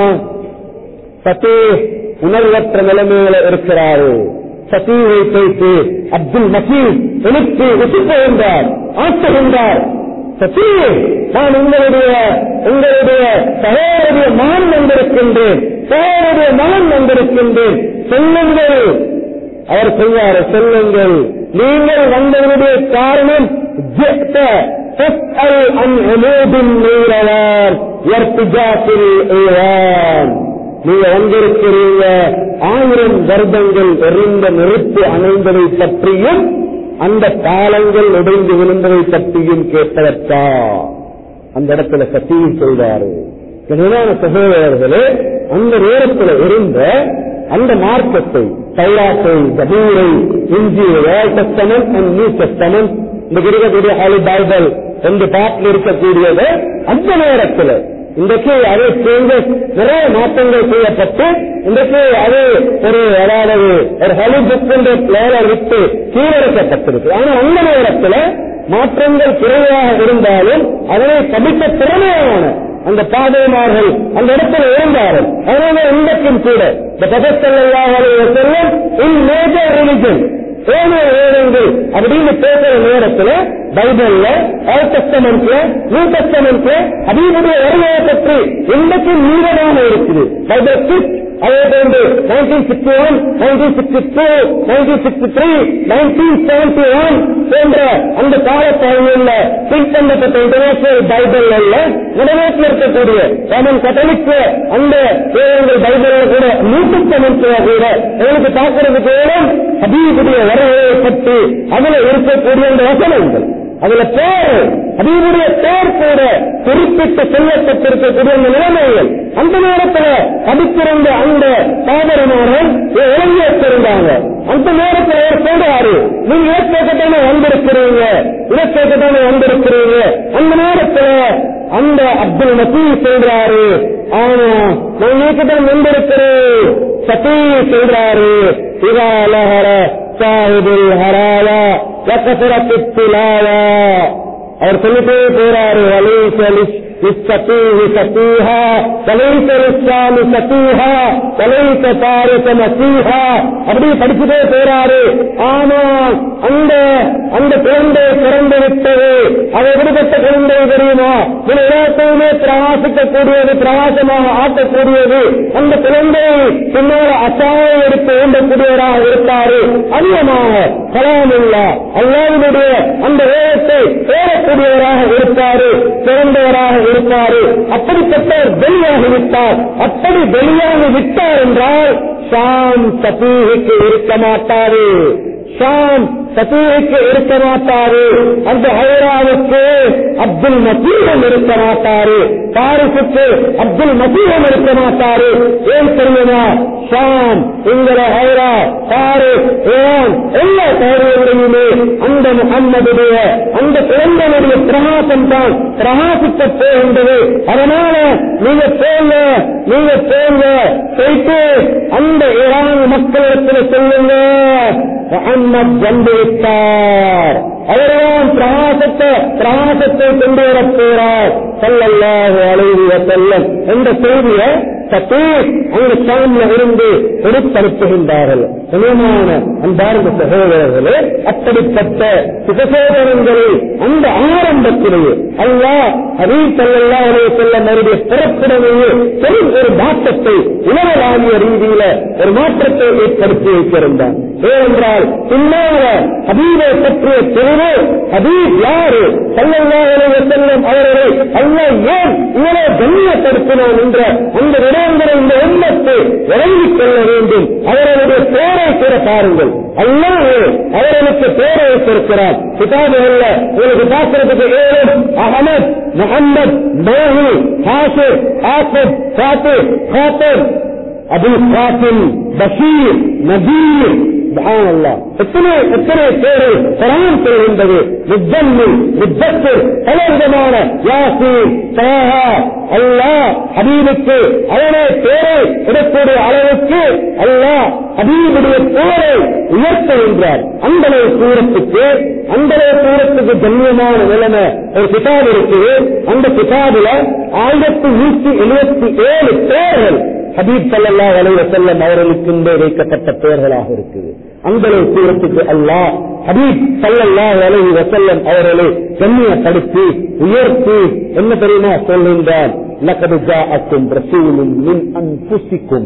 சத்தே உணர்வற்ற நிலைமையில இருக்கிறாரு சத்தீவை பேசி அப்துல் மசீத் எழுத்து ஒத்துப்போகின்றார் ஆட்டுகின்றார் சத்தீ நான் உங்களுடைய உங்களுடைய சகோதரிய மகன் வந்திருக்கின்றேன் சகோதரிய மகன் வந்திருக்கின்றேன் சொல்லுங்கள் அவர் சொல்வார் சொல்லுங்கள் நீங்கள் வந்தவருடைய காரணம் تسأل عن عمود النيران وارتجاف الإيران நீங்க வந்திருக்கிறீங்க ஆயிரம் வருடங்கள் எறிந்த நெருப்பு அணைந்ததை பற்றியும் அந்த காலங்கள் உடைந்து விழுந்ததை பற்றியும் கேட்டதற்கா அந்த இடத்துல சத்தியம் செய்தாரு கனிவான சகோதரர்களே அந்த நேரத்தில் இருந்த அந்த மார்க்கத்தை தைராத்தை ஜபூரை இஞ்சி டெஸ்டமன் அண்ட் நியூ டெஸ்டமன் இந்த இருக்கக்கூடிய ஹாலி பைபிள் ரெண்டு பாட்டில் இருக்கக்கூடியது அந்த நேரத்தில் இன்றைக்கு அது சேஞ்சஸ் நிறைய மாற்றங்கள் செய்யப்பட்டு இன்றைக்கு அது ஒரு அதாவது ஒரு ஹலி புக் என்ற பிளேயர் விட்டு கீழறுக்கப்பட்டிருக்கு ஆனால் அந்த நேரத்தில் மாற்றங்கள் குறைவாக இருந்தாலும் அதனை படிக்க திறமையான அந்த பாதைமார்கள் அந்த இடத்துல இருந்தார்கள் அதனால இன்றைக்கும் கூட இந்த பகத்தல்லாஹ் செல்லும் இன் மேஜர் ரிலிஜன் ஏழு வேதங்கள் அப்படின்னு பேசுற நேரத்துல பைபிள்ல ஓல்ட் டெஸ்டமெண்ட்ல நியூ டெஸ்டமெண்ட்ல அதீபுடைய வருகையை பற்றி இன்றைக்கும் நீளமாக இருக்குது பைபிள் சிக்ஸ் அதே போன்று nineteen sixty one nineteen sixty two nineteen sixty three nineteen seventy one போன்ற அந்த காலப்பகுதியில் பிரிண்ட் பண்ணப்பட்ட இன்டர்நேஷனல் பைபிள் அல்ல நிறைவேற்றி இருக்கக்கூடிய ரோமன் கத்தலிக் அந்த வேதங்கள் பைபிள் கூட நியூ டெஸ்டமெண்ட்ல கூட உங்களுக்கு பார்க்கறதுக்கு வேணும் ஹபீபுடைய வருகையை பற்றி அதுல இருக்கக்கூடிய அந்த வசனங்கள் அதுல பேர் அதனுடைய பேர் கூட குறிப்பிட்டு சொல்லப்பட்டிருக்கக்கூடிய அந்த நிலைமைகள் அந்த நேரத்துல படித்திருந்த அந்த சாதனமானவன் இறங்கி வச்சிருந்தாங்க அந்த நேரத்தில் அவர் சொல்றாரு நீங்க இலக்கேக்கத்தானே வந்திருக்கிறீங்க இலக்கேக்கத்தானே வந்திருக்கிறீங்க அந்த நேரத்துல அந்த அப்துல் மசீ சொல்றாரு ஆனா நான் நீக்கத்தான் வந்திருக்கிறேன் சத்தீ சொல்றாரு இதா லஹர சாஹிபுல் ஹராவா வக்கசரத்து திலாவா அவர் சொல்லிட்டே போறாரு للسفيه سفيها وليس للشام سفيها وليس فارس مسيها அப்படி படிச்சுட்டே போறாரு ஆனால் அந்த அந்த குழந்தை பிறந்து விட்டது அது எப்படிப்பட்ட குழந்தை தெரியுமா இது எல்லாத்தையுமே பிரகாசிக்கக்கூடியது பிரகாசமாக ஆக்கக்கூடியது அந்த குழந்தை பின்னால் அசாய எடுத்து வேண்டக்கூடியவராக இருப்பாரு அதிகமாக கலாமில்லா அல்லாவினுடைய அந்த வேதத்தை தேடக்கூடியவராக இருப்பாரு சிறந்தவராக இருப்பாரு அப்படிப்பட்டவர் வெளியாகி விட்டார் அப்படி வெளியாகி விட்டார் என்றால் ஷாம் சபீஹுக்கு இருக்க மாட்டாரு ஷாம் சபீஹுக்கு இருக்க மாட்டாரு அந்த ஹைராவுக்கு அப்துல் மசீகம் இருக்க மாட்டாரு பாரிசுக்கு அப்துல் மசீகம் இருக்க மாட்டாரு ஏன் தெரியுமா ஷாம் உங்களை ஹைரா பாரிஸ் ஏன் எல்லா காரியங்களையுமே அந்த முகம்மதுடைய அந்த குழந்தையுடைய பிரகாசம் தான் பிரகாசிக்க போகின்றது அதனால நீங்க போங்க நீங்க போங்க போயிட்டு அந்த ஈரான் மக்களிடத்தில் சொல்லுங்க முகம்மது வந்து விட்டார் அவர்தான் பிரகாசத்தை பிரகாசத்தை கொண்டு வரப் போறார் சல்லல்லாஹு அலைஹி வஸல்லம் என்ற செய்தியை சத்தீர் அங்கு சாமில இருந்து கொடுத்தனுப்புகின்றார்கள் கனியமான அன்பார்ந்த சகோதரர்களே அப்படிப்பட்ட சுகசோதனங்களில் அந்த ஆரம்பத்திலேயே அல்லாஹ் அதே சல்லல்லா அலைஹி வஸல்லம் அவருடைய பிறப்பிடமையே பெரும் ஒரு மாற்றத்தை உலகளாவிய ரீதியில ஒரு மாற்றத்தை ஏற்படுத்தி வைத்திருந்தார் ஏனென்றால் பின்னால ஹபீபை பற்றிய தெளிவு ஹபீப் யாரு சல்லல்லா அலைஹி வஸல்லம் அவர்களை அல்லாஹ் ஏன் இவரை கண்ணியப்படுத்தினான் என்ற அந்த விடயங்களை இந்த உண்மத்தை விளங்கிக் கொள்ள வேண்டும் அவர்களுடைய பேரை கூட பாருங்கள் அல்லாஹ் அவர்களுக்கு பேரை வைத்திருக்கிறார் கிதாபுகள்ல உங்களுக்கு பார்க்கறதுக்கு ஏழும் அகமது முகமது மோஹி ஹாசிர் ஆசிப் காத்திர் காத்தர் அபு காசிம் பஷீர் நபீர் சுப்ஹான் அல்லாஹ் எத்தனை எத்தனை பேரை குரான் சொல்கின்றது முத்தம்மில் முத்தத்தில் பல விதமான யாசீன் சாஹா அல்லாஹ் ஹபீபுக்கு அவனே பேரை இடக்கூடிய அளவுக்கு அல்லாஹ் ஹபீபுடைய பேரை உயர்த்துகின்றார் அந்த சூரத்துக்கு அந்த சூரத்துக்கு கண்ணியமான நிலைமை ஒரு கிதாப் இருக்குது அந்த கிதாபில ஆயிரத்தி நூற்றி எழுபத்தி ஏழு பேர்கள் ஹபீப் சல்லா அலைவ செல்லம் அவர்களுக்கு வைக்கப்பட்ட பெயர்களாக இருக்குது அந்த சூரத்துக்கு அல்லாஹ் ஹபீப் சல்லல்லா அலைஹி வசல்லம் அவர்களை கண்ணியப்படுத்தி உயர்த்தி என்ன தெரியுமா சொல்கின்றான் لقد جاءكم رسول من انفسكم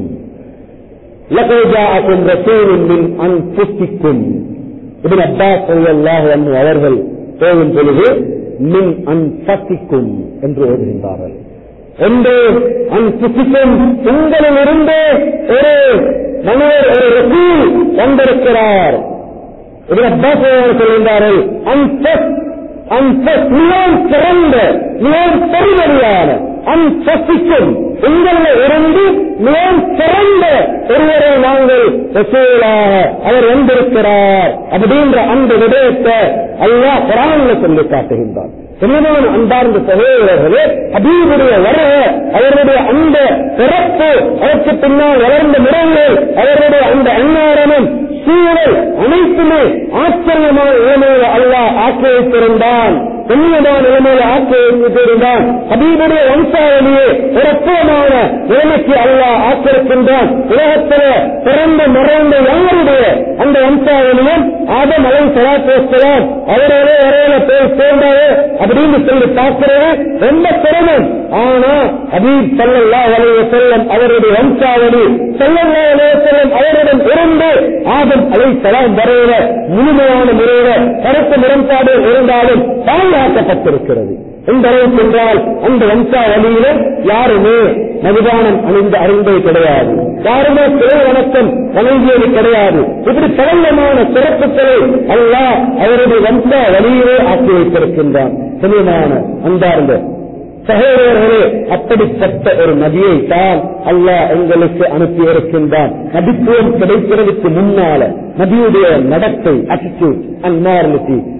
لقد جاءكم رسول من انفسكم ابن அப்பாஸ் ரலியல்லாஹு அன்ஹு அவர்கள் போகும் பொழுது மின் அன்பசிக்கும் என்று ஓதுகின்றார்கள் ஒன்று அன்புசிக்கும் உங்களிலிருந்து ஒரு மனிதர் ஒரு ரசூல் வந்திருக்கிறார் இதில் அப்பாஸ் சொல்கின்றார்கள் அன்பஸ் அன்பஸ் மிகவும் சிறந்த மிகவும் பெருமதியான அன்பசிக்கும் உங்களில் இருந்து மிகவும் சிறந்த ஒருவரை நாங்கள் ரசூலாக அவர் வந்திருக்கிறார் அப்படின்ற அந்த விடயத்தை அல்லாஹ் குரான்ல சொல்லி காட்டுகின்றார் என்னதான் அன்பார்ந்த சகோதரர்களே அபீபுடைய வரக அவருடைய அந்த பிறப்பு அதற்கு பின்னால் வளர்ந்த முறைகள் அவருடைய அந்த அன்னாரமும் சூழல் அனைத்துமே ஆச்சரியமான நிலைமையில அல்லாஹ் ஆக்கி வைத்திருந்தான் புண்ணியமான நிலைமையில ஆக்கி வைத்திருந்தான் ஹபீபுடைய வம்சாவளியே ஒரு அற்புதமான நிலைமைக்கு அல்லாஹ் ஆக்கியிருக்கின்றான் உலகத்தில பிறந்த மறைந்த யாருடைய அந்த வம்சாவளியும் ஆதம் அலை சலாத்தோஸ்தலாம் அவரோட வரையில போய் சேர்ந்தாரு அப்படின்னு சொல்லி பார்க்கிறது ரொம்ப சிரமம் ஆனா ஹபீப் சல்லல்லா அலைய செல்லம் அவருடைய வம்சாவளி சல்லல்லா அலைய செல்லம் அவரிடம் இருந்து ஆதம் அலை சலாம் வரையில முழுமையான முறையில கருத்து முரண்பாடு இருந்தாலும் பாதுகாக்கப்பட்டிருக்கிறது எந்த அளவுக்கு என்றால் அந்த வம்சாவளியில யாருமே மதுபானம் அணிந்து அறிந்தது கிடையாது யாருமே சிறை வணக்கம் வணங்கியது கிடையாது இப்படி பலவிதமான சிறப்புகளை அல்லாஹ் அவருடைய வம்ச வழியிலே ஆக்கி வைத்திருக்கின்றான் தெளிவான அன்பார்ந்த சகோதரர்களே அப்படிப்பட்ட ஒரு நபியை தான் அல்லாஹ் எங்களுக்கு அனுப்பி இருக்கின்றான் நபித்துவம் கிடைக்கிறதுக்கு முன்னால நபியுடைய நடத்தை அட்டிடியூட் அண்ட் மாரலிட்டி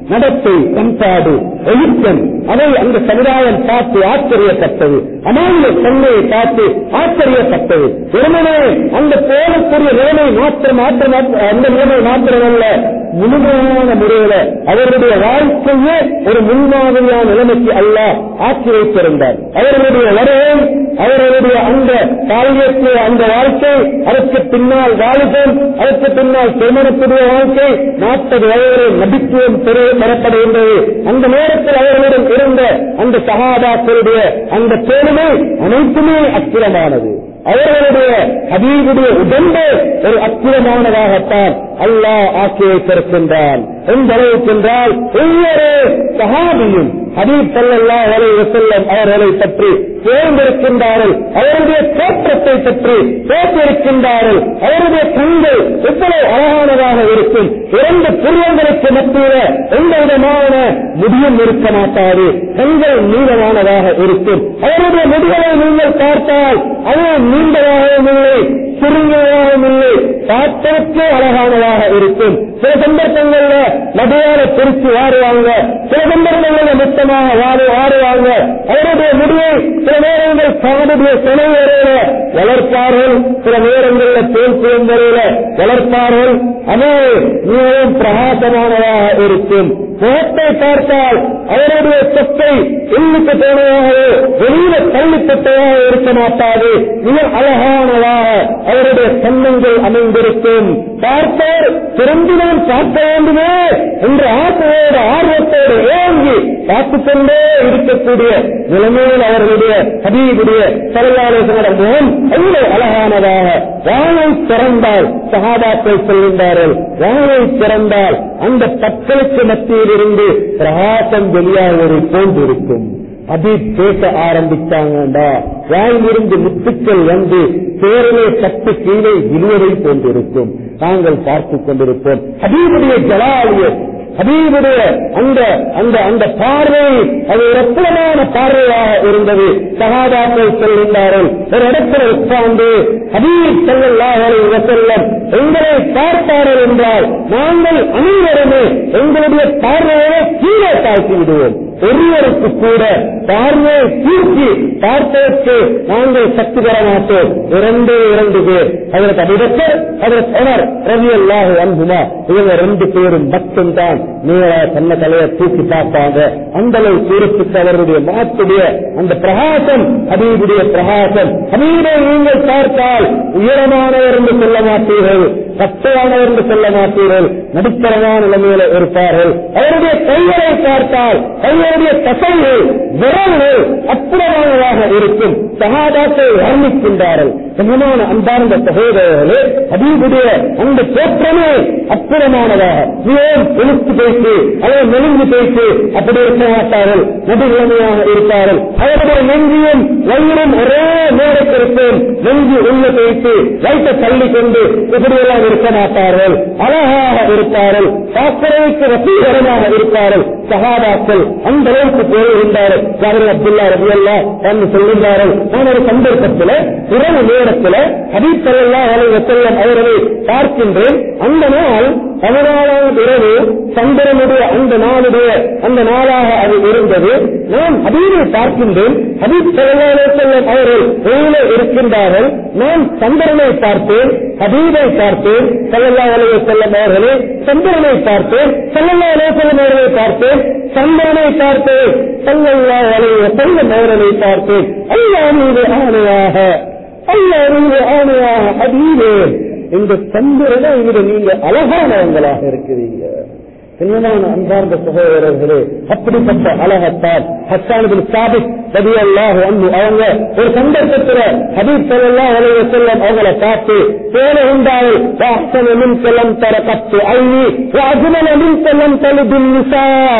நடத்தை பண்பாடு ஒழுக்கம் அதை அந்த சமுதாயம் பார்த்து ஆச்சரியப்பட்டது அமானிய தன்மையை பார்த்து ஆச்சரியப்பட்டது வெறுமனே அந்த போலக்கூடிய நிலைமை மாத்திரம் மாத்திரம் அந்த நிலைமை மாத்திரமல்ல முழுமையான முறையில அவருடைய வாழ்க்கையே ஒரு முன்மாதிரியான நிலைமைக்கு அல்ல ஆக்கி வைத்திருந்தார் அவர்களுடைய வருகை அவர்களுடைய அந்த காரியத்தை அந்த வாழ்க்கை அதற்கு பின்னால் வாலிபம் அதற்கு பின்னால் திருமணத்துடைய வாழ்க்கை நாற்பது வயதில் நபித்துவம் பெற பெறப்படுகின்றது அந்த நேரத்தில் அவர்களிடம் இருந்த அந்த சகாபாக்களுடைய அந்த பெருமை அனைத்துமே அத்திரமானது அவர்களுடைய ஹபீபுடைய உடம்பு ஒரு அற்புதமானதாகத்தான் அல்லாஹ் ஆக்கி வைத்திருக்கின்றான் எந்த அளவுக்கு என்றால் ஒவ்வொரு சகாபியும் ஹபீப் சல்லா அலை வசல்லம் அவர்களை பற்றி தேர்ந்தெடுக்கின்றார்கள் அவருடைய தோற்றத்தை பற்றி பேசியிருக்கின்றார்கள் அவருடைய கண்கள் எவ்வளவு அழகானதாக இருக்கும் இரண்டு புரியங்களுக்கு மத்தியில எந்த விதமான முடியும் இருக்க மாட்டாது கண்கள் நீளமானதாக இருக்கும் அவருடைய முடிகளை நீங்கள் பார்த்தால் அது நீண்டதாகவும் இல்லை சிறியதாகவும் இல்லை பார்ப்பதற்கே அழகானதாக இருக்கும் சில சந்தர்ப்பங்கள்ல நடுவார பிரிச்சு வாருவாங்க சில சந்தர்ப்பங்கள்ல மொத்தமாக வாரு வாருவாங்க அவருடைய முடிவை சில நேரங்கள் காடுடைய சிலை வரையில வளர்ப்பார்கள் சில நேரங்களில் தோல் வரையில வளர்ப்பார்கள் அது மிகவும் பிரகாசமானதாக இருக்கும் முகத்தை பார்த்தால் அவருடைய சொத்தை எண்ணுக்கு போனதாகவோ வெளியில தள்ளிப்பட்டதாக இருக்க மாட்டாது மிக அழகானதாக அவருடைய கண்ணங்கள் அமைந்திருக்கும் பார்த்தார் திரும்பினால் பார்க்க வேண்டுமே என்ற ஆசையோடு ஆர்வத்தோடு ஏங்கி பார்த்துக் கொண்டே இருக்கக்கூடிய நிலைமையில் அவர்களுடைய ஹபீபுடைய தலையாளர்களோட முகம் அவ்வளவு அழகானதாக வாழை திறந்தால் சகாபாக்கள் சொல்கின்றார்கள் வாழை திறந்தால் அந்த பற்களுக்கு மத்தியில் இருந்து பிரகாசம் வெளியாகுவதை போன்றிருக்கும் அது பேச ஆரம்பிச்சாங்கடா வாயிலிருந்து முத்துக்கள் வந்து பேரலே சத்து கீழே விழுவதை போன்றிருக்கும் நாங்கள் பார்த்துக் கொண்டிருப்போம் ஹபீபுடைய ஜலாலிய ஹபீபுடைய அந்த அந்த அந்த பார்வை அது ஒரு அற்புதமான பார்வையாக இருந்தது சகாபாக்கள் செல்கின்றார்கள் ஒரு இடத்துல உட்கார்ந்து ஹபீப் செல்லல்லாஹலை வசல்லம் எங்களை பார்த்தார்கள் என்றால் நாங்கள் அனைவருமே எங்களுடைய பார்வையை கீழே தாழ்த்தி விடுவோம் ஒருவருக்கு கூட பார்வையை தூக்கி பார்ப்பதற்கு நாங்கள் சக்தி பெற மாட்டோம் இரண்டு இரண்டு பேர் அதற்கு அபிடத்தர் அதற்கு அவர் ரவி அல்லாஹ் அன்புமா இவங்க ரெண்டு பேரும் மட்டும்தான் நேரா தன்ன தலையை தூக்கி பார்ப்பாங்க அந்த அளவு தூரத்துக்கு அவருடைய மாத்துடைய அந்த பிரகாசம் ஹபீபுடைய பிரகாசம் ஹபீபை நீங்கள் பார்த்தால் உயரமானவர் என்று சொல்ல மாட்டீர்கள் சக்தியானவர் என்று சொல்ல மாட்டீர்கள் நடுத்தரமான நிலைமையில இருப்பார்கள் அவருடைய கைகளை பார்த்தால் கைகளுடைய தசைகள் விரல்கள் அற்புதமானதாக இருக்கும் சகாதாக்கள் வர்ணிக்கின்றார்கள் சமமான அன்பார்ந்த சகோதரர்களே ஹபீபுடைய அந்த தோற்றமே அற்புதமானதாக மிகவும் எழுத்து பேசி அதை மெலிந்து பேசி அப்படி இருக்க மாட்டார்கள் நடுநிலைமையாக இருப்பார்கள் அவருடைய நெஞ்சியும் வயிறும் ஒரே நேரத்திற்கும் நெஞ்சு உள்ள பேசி வைத்த தள்ளி கொண்டு இப்படியெல்லாம் இருக்க மாட்டார்கள் அழகாக இருப்பார்கள் பார்க்கிறதுக்கு வசீகரமாக இருப்பார்கள் சகாபாக்கள் அந்த அளவுக்கு போகின்றார்கள் ஜாபர் அப்துல்லா ரபி அல்லா என்று சொல்கின்றார்கள் நான் ஒரு சந்தர்ப்பத்தில் இரவு நேரத்தில் ஹபீப் சல்லா அலை வசல்லம் அவர்களை பார்க்கின்றேன் அந்த நாள் பதினாலாம் இரவு சந்திரனுடைய அந்த நாளுடைய அந்த நாளாக அது இருந்தது நான் ஹபீபை பார்க்கின்றேன் ஹபீப் சல்லா அலை செல்லம் அவர்கள் வெளியிலே இருக்கின்றார்கள் நான் சந்திரனை பார்த்தேன் ஹபீபை பார்த்தேன் சல்லல்லா அலைய செல்லம் அவர்களே சந்திரனை பார்த்தேன் சல்லல்லா அலைய செல்லம் அவர்களை பார்த்தேன் சந்திரனை பார்த்தேன் சல்லல்லா அலைய செல்லம் அவர்களை பார்த்தேன் அல்லா மீது ஆணையாக அல்லா மீது ஆணையாக ஹபீபே இந்த சந்திரனை விட நீங்க அழகானவங்களாக இருக்கிறீங்க கண்ணியமான அன்பார்ந்த சகோதரர்களே அப்படிப்பட்ட அழகத்தான் ஹஸ்தானபில் சாபித் ரவி அல்லாஹ் வந்து அவங்க ஒரு சந்தர்ப்பத்தில் ஹபீப் சல்லா அலைய செல்லம் அவங்களை பார்த்து சேல உண்டாய் வாசன மின் செல்லம் தர கத்து ஐநி வாஜுமல மின் செல்லம் தலுபின் நிசா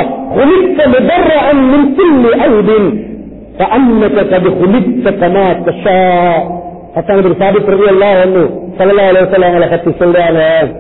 خلقت مبرعا من كل عيب فأنك قد خلقت كما تشاء ஹஸ்தான் பின் சாபித் ரவி அல்லாஹ் வந்து சல்லா அலைய செல்லம் அவங்களை பத்தி சொல்றாங்க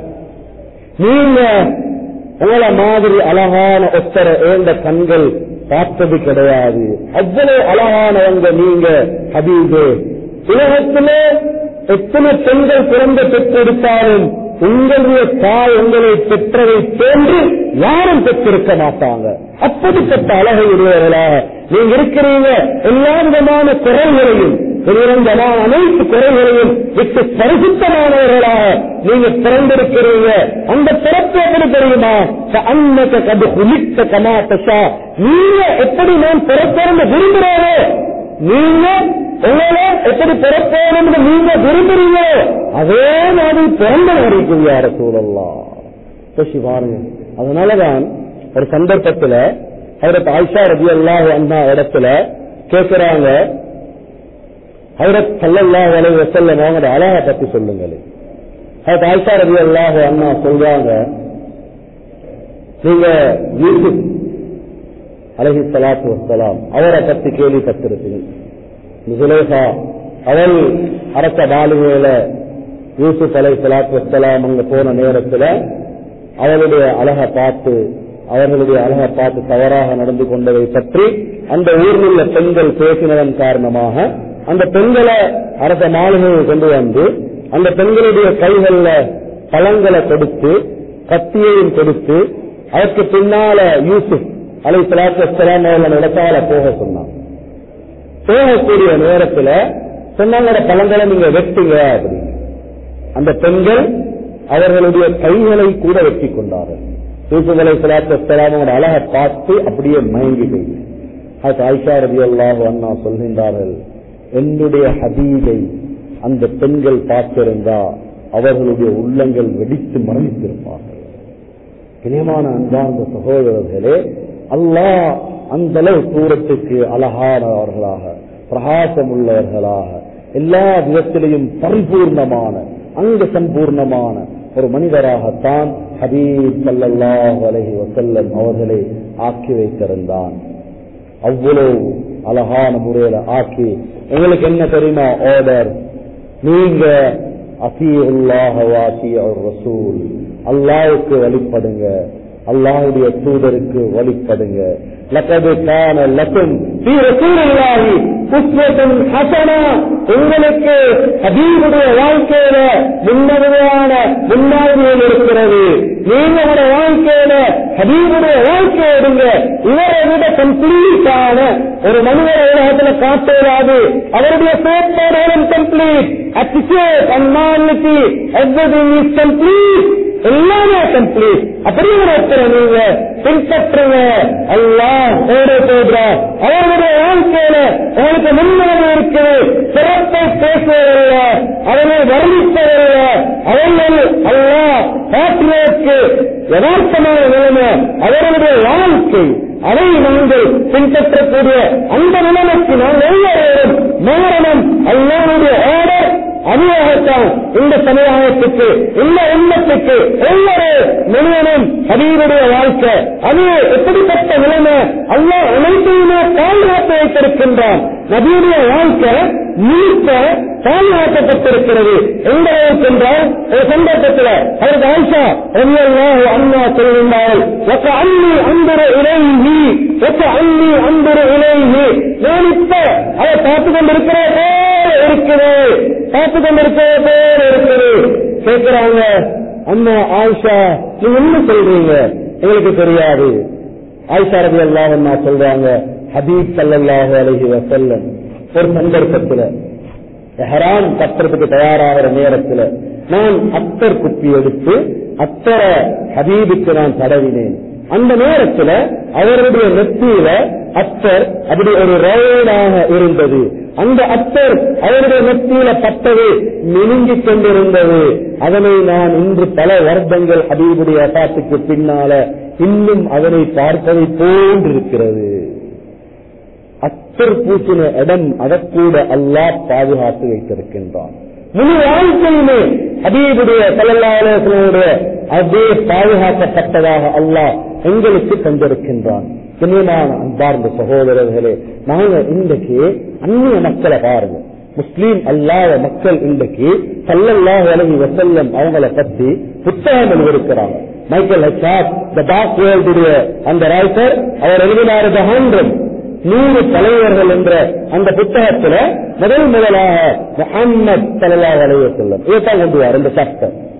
நீங்க உங்களை மாதிரி அழகான ஒத்தர ஏந்த கண்கள் பார்த்தது கிடையாது அவ்வளவு அழகானவங்க நீங்க ஹபீபு உலகத்திலே எத்தனை பெண்கள் பிறந்த பெற்றெடுத்தாலும் உங்களுடைய தாய் உங்களை பெற்றதை போன்று யாரும் பெற்றிருக்க மாட்டாங்க அப்படிப்பட்ட அழகை உடையவர்களாக நீங்க இருக்கிறீங்க எல்லா விதமான குறைகளையும் வெளிரங்கமான அனைத்து குறைகளையும் விட்டு பரிசுத்தமானவர்களாக நீங்க பிறந்திருக்கிறீங்க அந்த பிறப்பு எப்படி தெரியுமா அன்னக கது குளித்த கமாத்தா நீங்க எப்படி நான் பிறப்பிறந்து விரும்புறேனோ நீங்க உங்களை எப்படி பிறப்போம் நீங்க விரும்புறீங்க அதே மாதிரி பிறந்த வரைக்கும் யார சூழல்லாம் யோசி பாருங்க அதனாலதான் ஒரு சந்தர்ப்பத்துல அவருக்கு ஆயிஷா ரபி அல்லாஹ் அண்ணா இடத்துல கேட்கிறாங்க ஹைரத் சல்லல்லாஹு அலைஹி வஸல்லம் அவங்களோட அழகை பத்தி சொல்லுங்களே ஹைரத் ஆயிஷா ரபி அல்லாஹ் அண்ணா சொல்றாங்க நீங்க யூசுப் அலஹி சலாத்து வசலாம் அவரை பத்தி கேள்விப்பட்டிருப்பீங்க சுலேஹா அவள் அரச மாளிகையில யூசுப் அலை சலாத்து வசலாம் அங்க போன நேரத்துல அவளுடைய அழகை பார்த்து அவர்களுடைய அழகை பார்த்து தவறாக நடந்து கொண்டதை பற்றி அந்த ஊரில் உள்ள பெண்கள் பேசினதன் காரணமாக அந்த பெண்களை அரச மாளிகையை கொண்டு வந்து அந்த பெண்களுடைய கைகள்ல பழங்களை கொடுத்து கத்தியையும் கொடுத்து அதற்கு பின்னால யூசுப் அலை சலாத்து வசலாம் அவர்கள் இடத்தால போக சொன்னான் போகக்கூடிய நேரத்துல சொன்னாங்க பழங்களை நீங்க வெட்டுங்க அப்படின்னு அந்த பெண்கள் அவர்களுடைய கைகளை கூட வெட்டி கொண்டார்கள் யூசுப் அலை சலாத்து வசலாமோட அழகை பார்த்து அப்படியே மயங்கி போய் அது ஆயிஷா ரவி அல்லாஹ் அண்ணா சொல்கின்றார்கள் என்னுடைய ஹபீபை அந்த பெண்கள் பார்த்திருந்தா அவர்களுடைய உள்ளங்கள் வெடித்து மரணித்திருப்பார்கள் இனியமான அன்பார்ந்த சகோதரர்களே அல்லாஹ் அந்த அளவு தூரத்துக்கு அழகானவர்களாக பிரகாசம் உள்ளவர்களாக எல்லா விதத்திலையும் பரிபூர்ணமான அங்க சம்பூர்ணமான ஒரு மனிதராகத்தான் ஹபீப் சல்லல்லாஹு அலைஹி வசல்லம் அவர்களை ஆக்கி வைத்திருந்தான் அவ்வளவு அழகான முறையில ஆக்கி உங்களுக்கு என்ன தெரியுமா ஆர்டர் நீங்க அசீஉல்லாஹ வாசிய ரசூல் அல்லாவுக்கு வழிபடுங்க அல்லாஹுடைய தூதருக்கு வழிபடுங்க லக்கது கான லக்கும் ஃபீ ரசூலில்லாஹி உஸ்வத்துன் ஹஸனா உங்களுக்கு ஹபீபுடைய வாழ்க்கையில முன்னமையான முன்னாடியில் இருக்கிறது நீங்க உங்களோட வாழ்க்கையில ஹபீபுடைய வாழ்க்கையை எடுங்க இவரை விட கம்ப்ளீட்டான ஒரு மனிதர் உலகத்துல காட்டுவதாது அவருடைய செயற்பாடுகளும் கம்ப்ளீட் அட்டிசேட் அன்மானிட்டி எவ்ரிதிங் இஸ் கம்ப்ளீட் எல்லாமே கம்ப்ளீட் அப்படி ஒருத்தர் நீங்க பின்பற்றுங்க அல்லாஹ் ஓட போடுற அவர்களுடைய வாழ்க்கையில உங்களுக்கு முன்னுரிமை இருக்குது சிறப்பை பேசுவதில்ல அவரை வர்ணிப்பதில்ல அவர்கள் அல்லாஹ் காட்டுவதற்கு யதார்த்தமான நிலைமை அவர்களுடைய வாழ்க்கை அதை நீங்கள் பின்பற்றக்கூடிய அந்த நிலைமைக்கு நாம் ஒவ்வொருவரும் மாறணும் அல்லாவுடைய ஆர்டர் அதுவாகத்தான் இந்த சமுதாயத்துக்கு இந்த உண்மத்துக்கு ஒவ்வொரு மனிதனும் ஹபீபுடைய வாழ்க்கை அது எப்படிப்பட்ட நிலைமை அல்லா அனைத்தையுமே பாதுகாத்து வைத்திருக்கின்றான் நபியுடைய வாழ்க்கை நீக்க பாதுகாக்கப்பட்டிருக்கிறது எந்த அளவுக்கு என்றால் ஒரு சந்தர்ப்பத்தில் அவருக்கு ஆயிஷா எல்லாம் அண்ணா சொல்கின்றார்கள் ஒக்க அண்ணி அன்புற இலைஹி ஒக்க அண்ணி அன்புற இலைஹி நான் இப்ப அதை பார்த்து கொண்டிருக்கிற போல இருக்குது பார்த்து கொண்டிருக்கிற போல இருக்குது கேட்கிறாங்க அம்மா ஆயிஷா நீங்க என்ன சொல்றீங்க எங்களுக்கு தெரியாது ஆயிஷா ரபி அல்லாஹ் சொல்றாங்க ஹபீப் சல்லல்லாஹு அலைஹி வஸல்லம் ஒரு சந்தர்ப்பத்துல ஹராம் கட்டுறதுக்கு தயாராகிற நேரத்துல நான் அத்தர் குப்பி எடுத்து அத்தரை ஹபீபுக்கு நான் தடவினேன் அந்த நேரத்துல அவருடைய நெத்தியில அத்தர் அப்படி ஒரு ரவுடாக இருந்தது அந்த அத்தர் அவருடைய நெத்தியில பட்டது மினுங்கிக் கொண்டிருந்தது அதனை நான் இன்று பல வருடங்கள் ஹபீபுடைய அசாத்துக்கு பின்னால இன்னும் அதனை பார்ப்பதை போன்றிருக்கிறது அத்தர் பூசின இடம் அதற்கூட அல்லாஹ் பாதுகாத்து வைத்திருக்கின்றான் முழு வாழ்க்கையுமே ஹபீபுடைய சல்லல்லாஹுடைய அதே பாதுகாக்கப்பட்டதாக அல்லாஹ் எங்களுக்கு தந்திருக்கின்றான் கண்ணியமான அன்பார்ந்த சகோதரர்களே நாங்க இன்றைக்கு அந்நிய மக்களை பாருங்க முஸ்லீம் அல்லாத மக்கள் இன்றைக்கு சல்லல்லாஹு அலைஹி வஸல்லம் அவங்கள பத்தி புத்தகம் எழுதியிருக்கிறாங்க மைக்கேல் ஹெச்சாப் த டாக் வேர்ல்டுடைய அந்த ரைட்டர் அவர் எழுதினார் த ஹண்ட்ரட் நூறு தலைவர்கள் என்ற அந்த புத்தகத்துல முதல் முதலாக முகம்மது சல்லாஹ் அலைய செல்லம் இதைத்தான் கொண்டு வார் இந்த சாப்டர்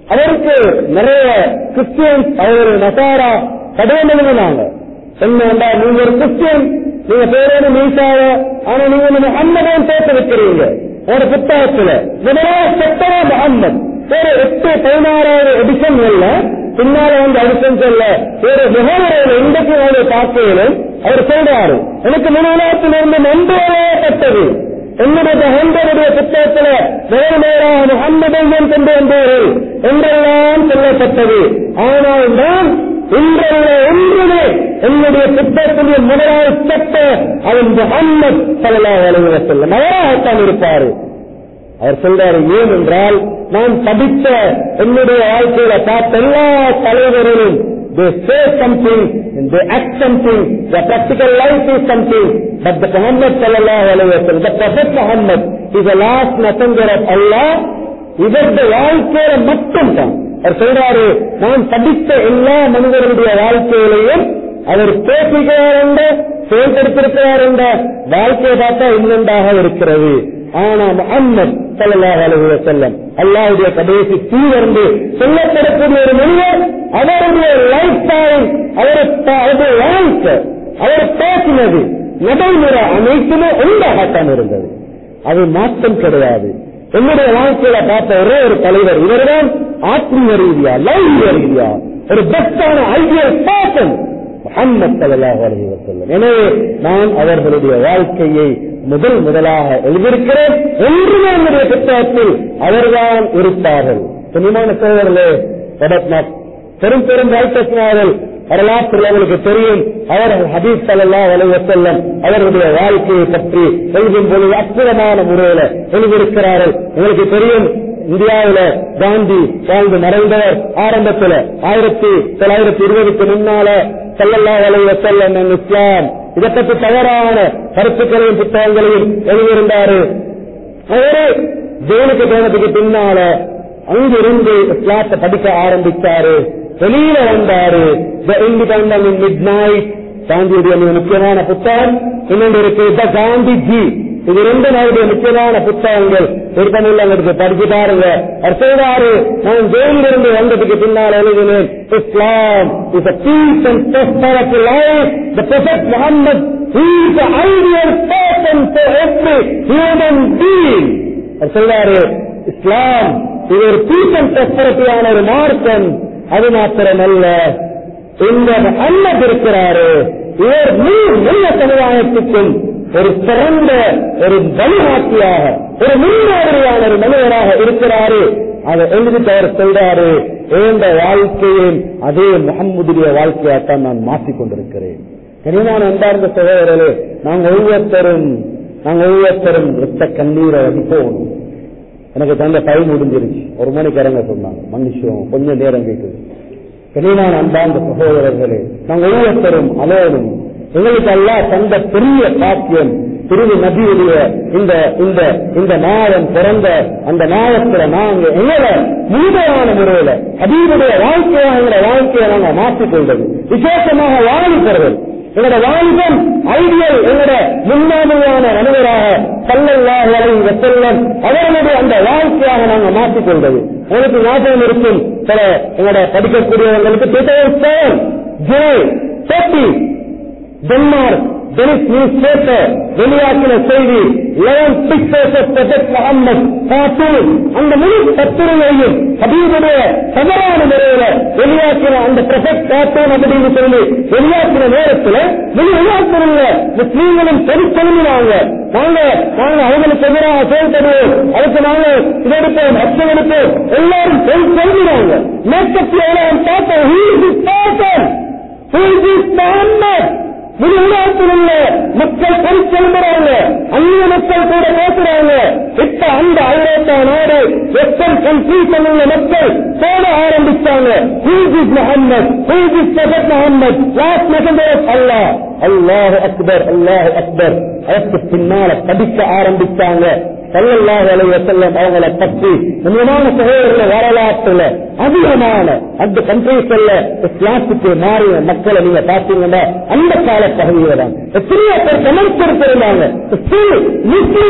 அவருக்கு நிறைய கிறிஸ்டியன்ஸ் அவர் நசாரா கடன் எழுதினாங்க என்ன நீங்க ஒரு கிறிஸ்டியன் நீங்க பேரோடு மீசாவ ஆனா நீங்க வந்து முகம்மதையும் சேர்த்து வைக்கிறீங்க ஒரு புத்தகத்துல முதலாவது செப்டரா முகம்மது ஒரு எட்டு பதினாறாவது எடிஷன் இல்ல பின்னால வந்து எடிஷன் சொல்ல ஒரு முகவரையில் இன்றைக்கு அவரை பார்க்கையிலும் அவர் சொல்றாரு எனக்கு முன்னாலத்திலிருந்து நம்பப்பட்டது என்னுடைய ஹண்டருடைய புத்தகத்துல வேறு நேராக முகம்மதையும் கொண்டு வந்தீர்கள் என்றெல்லாம் சொல்லப்பட்டது ஆனால் நான் இன்றல்ல ஒன்றுமே என்னுடைய புத்தகத்திலே முதலாவது சட்ட அவன் முகம்மது சல்லல்லாஹு அலைஹி வஸல்லம் அவராகத்தான் இருப்பாரு அவர் சொல்றாரு ஏன் என்றால் நான் படித்த என்னுடைய வாழ்க்கையில பார்த்த எல்லா தலைவர்களும் they say something and they act something the practical life is something but the Muhammad sallallahu alayhi wa sallam the Prophet Muhammad is the last messenger of Allah இவருடைய வாழ்க்கையில மட்டும்தான் அவர் சொல்றாரு நான் படித்த எல்லா மனிதர்களுடைய வாழ்க்கையிலையும் அவர் பேசுகிறார் என்ற செயல்படுத்திருக்கிறார் என்ற வாழ்க்கையை பார்த்தா இன்னொன்றாக இருக்கிறது ஆனா முகம்மது சல்லல்லாஹு அலைஹி வஸல்லம் அல்லாஹ்வுடைய கடைசி தீவிரந்து சொல்லப்படக்கூடிய ஒரு மனிதர் அவருடைய லைஃப் ஸ்டைல் அவருடைய வாழ்க்கை அவர் பேசினது நடைமுறை அனைத்துமே ஒன்றாகத்தான் இருந்தது அது மாற்றம் கிடையாது என்னுடைய வாழ்க்கையில பார்த்த ஒரே ஒரு தலைவர் இவர்தான் ஆத்மீக ரீதியா லைவ் ரீதியா ஒரு பெஸ்டான ஐடியல் பர்சன் முகம்மது சல்லாஹ் அலஹி வசல்லம் எனவே நான் அவர்களுடைய வாழ்க்கையை முதல் முதலாக எழுதியிருக்கிறேன் ஒன்றுமே என்னுடைய புத்தகத்தில் அவர்தான் இருப்பார்கள் துணிமான சோழர்களே கடத்நாத் பெரும் பெரும் ரைட்டர்ஸ்னார்கள் வரலாற்றில் அவர்களுக்கு தெரியும் அவர்கள் ஹபீப் சல்லா வலைவசல்லம் அவர்களுடைய வாழ்க்கையை பற்றி எழுதும் பொழுது அற்புதமான முறையில எழுதியிருக்கிறார்கள் உங்களுக்கு தெரியும் இந்தியாவில காந்தி வாழ்ந்து மறைந்தவர் ஆரம்பத்தில் ஆயிரத்தி தொள்ளாயிரத்தி இருபதுக்கு முன்னால சல்லல்லா வலைவசல்லம் இஸ்லாம் இதை பற்றி தவறான கருத்துக்களையும் புத்தகங்களையும் எழுதியிருந்தாரு அவரு ஜெயிலுக்கு போனதுக்கு பின்னால அங்கிருந்து இஸ்லாத்தை படிக்க ஆரம்பிச்சாரு வெளியில வந்தாரு the independent in midnight காந்தியுடைய மிக முக்கியமான புத்தகம் இன்னொன்று இருக்கு த காந்தி ஜி இது ரெண்டு நாளுடைய முக்கியமான புத்தகங்கள் விருப்பமில்லவங்களுக்கு படிச்சு பாருங்க அவர் சொல்றாரு நான் ஜெயிலிருந்து வந்ததுக்கு பின்னால் எழுதினேன் Islam is a peace and prosperity life the prophet muhammad he is the ideal person for every human being அவர் சொல்றாரு இஸ்லாம் இது ஒரு பீஸ் அண்ட் prosperity-யான ஒரு மார்க்கம் அது மாத்திரமல்ல இந்த அன்னத் இருக்கிறாரு இவர் முழு முள்ள சமுதாயத்துக்கும் ஒரு சிறந்த ஒரு வழிகாட்டியாக ஒரு முன்மாதிரியான ஒரு மனிதராக இருக்கிறாரு அதை எழுதிட்டு அவர் சொல்றாரு இந்த வாழ்க்கையை அதே முகம்மதுடைய வாழ்க்கையாத்தான் நான் மாற்றிக் கொண்டிருக்கிறேன் கனிமான அன்பார்ந்த சகோதரர்களே நாங்கள் ஒவ்வொருத்தரும் நாங்கள் ஒவ்வொருத்தரும் ரத்த கண்ணீரை வடிப்போம் எனக்கு தந்த டைம் முடிஞ்சிருச்சு ஒரு மணிக்கு இறங்க சொன்னாங்க மனுஷன் கொஞ்சம் நேரம் கேட்குது கனிமான அன்பார்ந்த சகோதரர்களே நாங்கள் ஒவ்வொருத்தரும் அலோனும் எங்களுக்கு அல்ல தந்த பெரிய பாக்கியம் திருவி நபியுடைய இந்த இந்த இந்த நாயம் பிறந்த அந்த நாயத்துல நாங்க எங்கள முழுமையான முறையில அதீவுடைய வாழ்க்கையாக எங்களோட வாழ்க்கையை நாங்க மாற்றிக்கொண்டது விசேஷமாக வாலிபர்கள் எங்களோட வாலிபம் ஐடியல் எங்களோட முன்னாமையான மனிதராக சல்லல்லாஹு அலைஹி வஸல்லம் அவர்களுடைய அந்த வாழ்க்கையாக நாங்க மாற்றிக்கொண்டது உங்களுக்கு ஞாபகம் இருக்கும் சில எங்களோட படிக்கக்கூடியவங்களுக்கு திட்டம் J thirty Denmark Danish newspaper வெளியாக்கின செய்தி eleven pictures of project Muhammad cartoon அந்த முழு பத்திரிகையும் ஹபீபுடைய தவறான முறையில வெளியாக்கின அந்த ப்ரொஜெக்ட் கார்ட்டூன் அப்படின்னு சொல்லி வெளியாக்கின நேரத்தில் முழு உலகத்தில் உள்ள முஸ்லீம்களும் சரி சொல்லினாங்க நாங்க நாங்க அவங்களுக்கு எதிராக செயல்படுவோம் அதுக்கு நாங்க இதெடுப்போம் அச்சம் எடுப்போம் எல்லாரும் சரி சொல்லினாங்க மேற்கத்திய உலகம் பார்த்தோம் who is person who is Muhammad முழு உலகத்தில் உள்ள மக்கள் பரிசெல்கிறாங்க அந்நிய மக்கள் கூட பேசுறாங்க இப்ப அந்த ஐரோப்பா நாடு வெஸ்டர்ன் கண்ட்ரீஸ் உள்ள மக்கள் போட ஆரம்பிச்சாங்க ஹூஜிஸ் முகமது ஹூஜிஸ் பிரகத் Muhammad last messenger Allah Allah அக்பர் அல்லாஹ் அக்பர் அதற்கு பின்னால படிக்க ஆரம்பிச்சாங்க சல்லல்லாஹு அலைஹி வஸல்லம் அவங்கள பற்றி முக்கியமான சகோதரர்கள் வரலாற்றுல அதிகமான அந்த கண்ட்ரீஸ்ல இஸ்லாத்துக்கு மாறிய மக்களை நீங்க பாத்தீங்கன்னா அந்த கால பகுதியில தான் எத்தனையோ பேர் கமெண்ட்ஸ் இருந்தாங்க முஸ்லீம்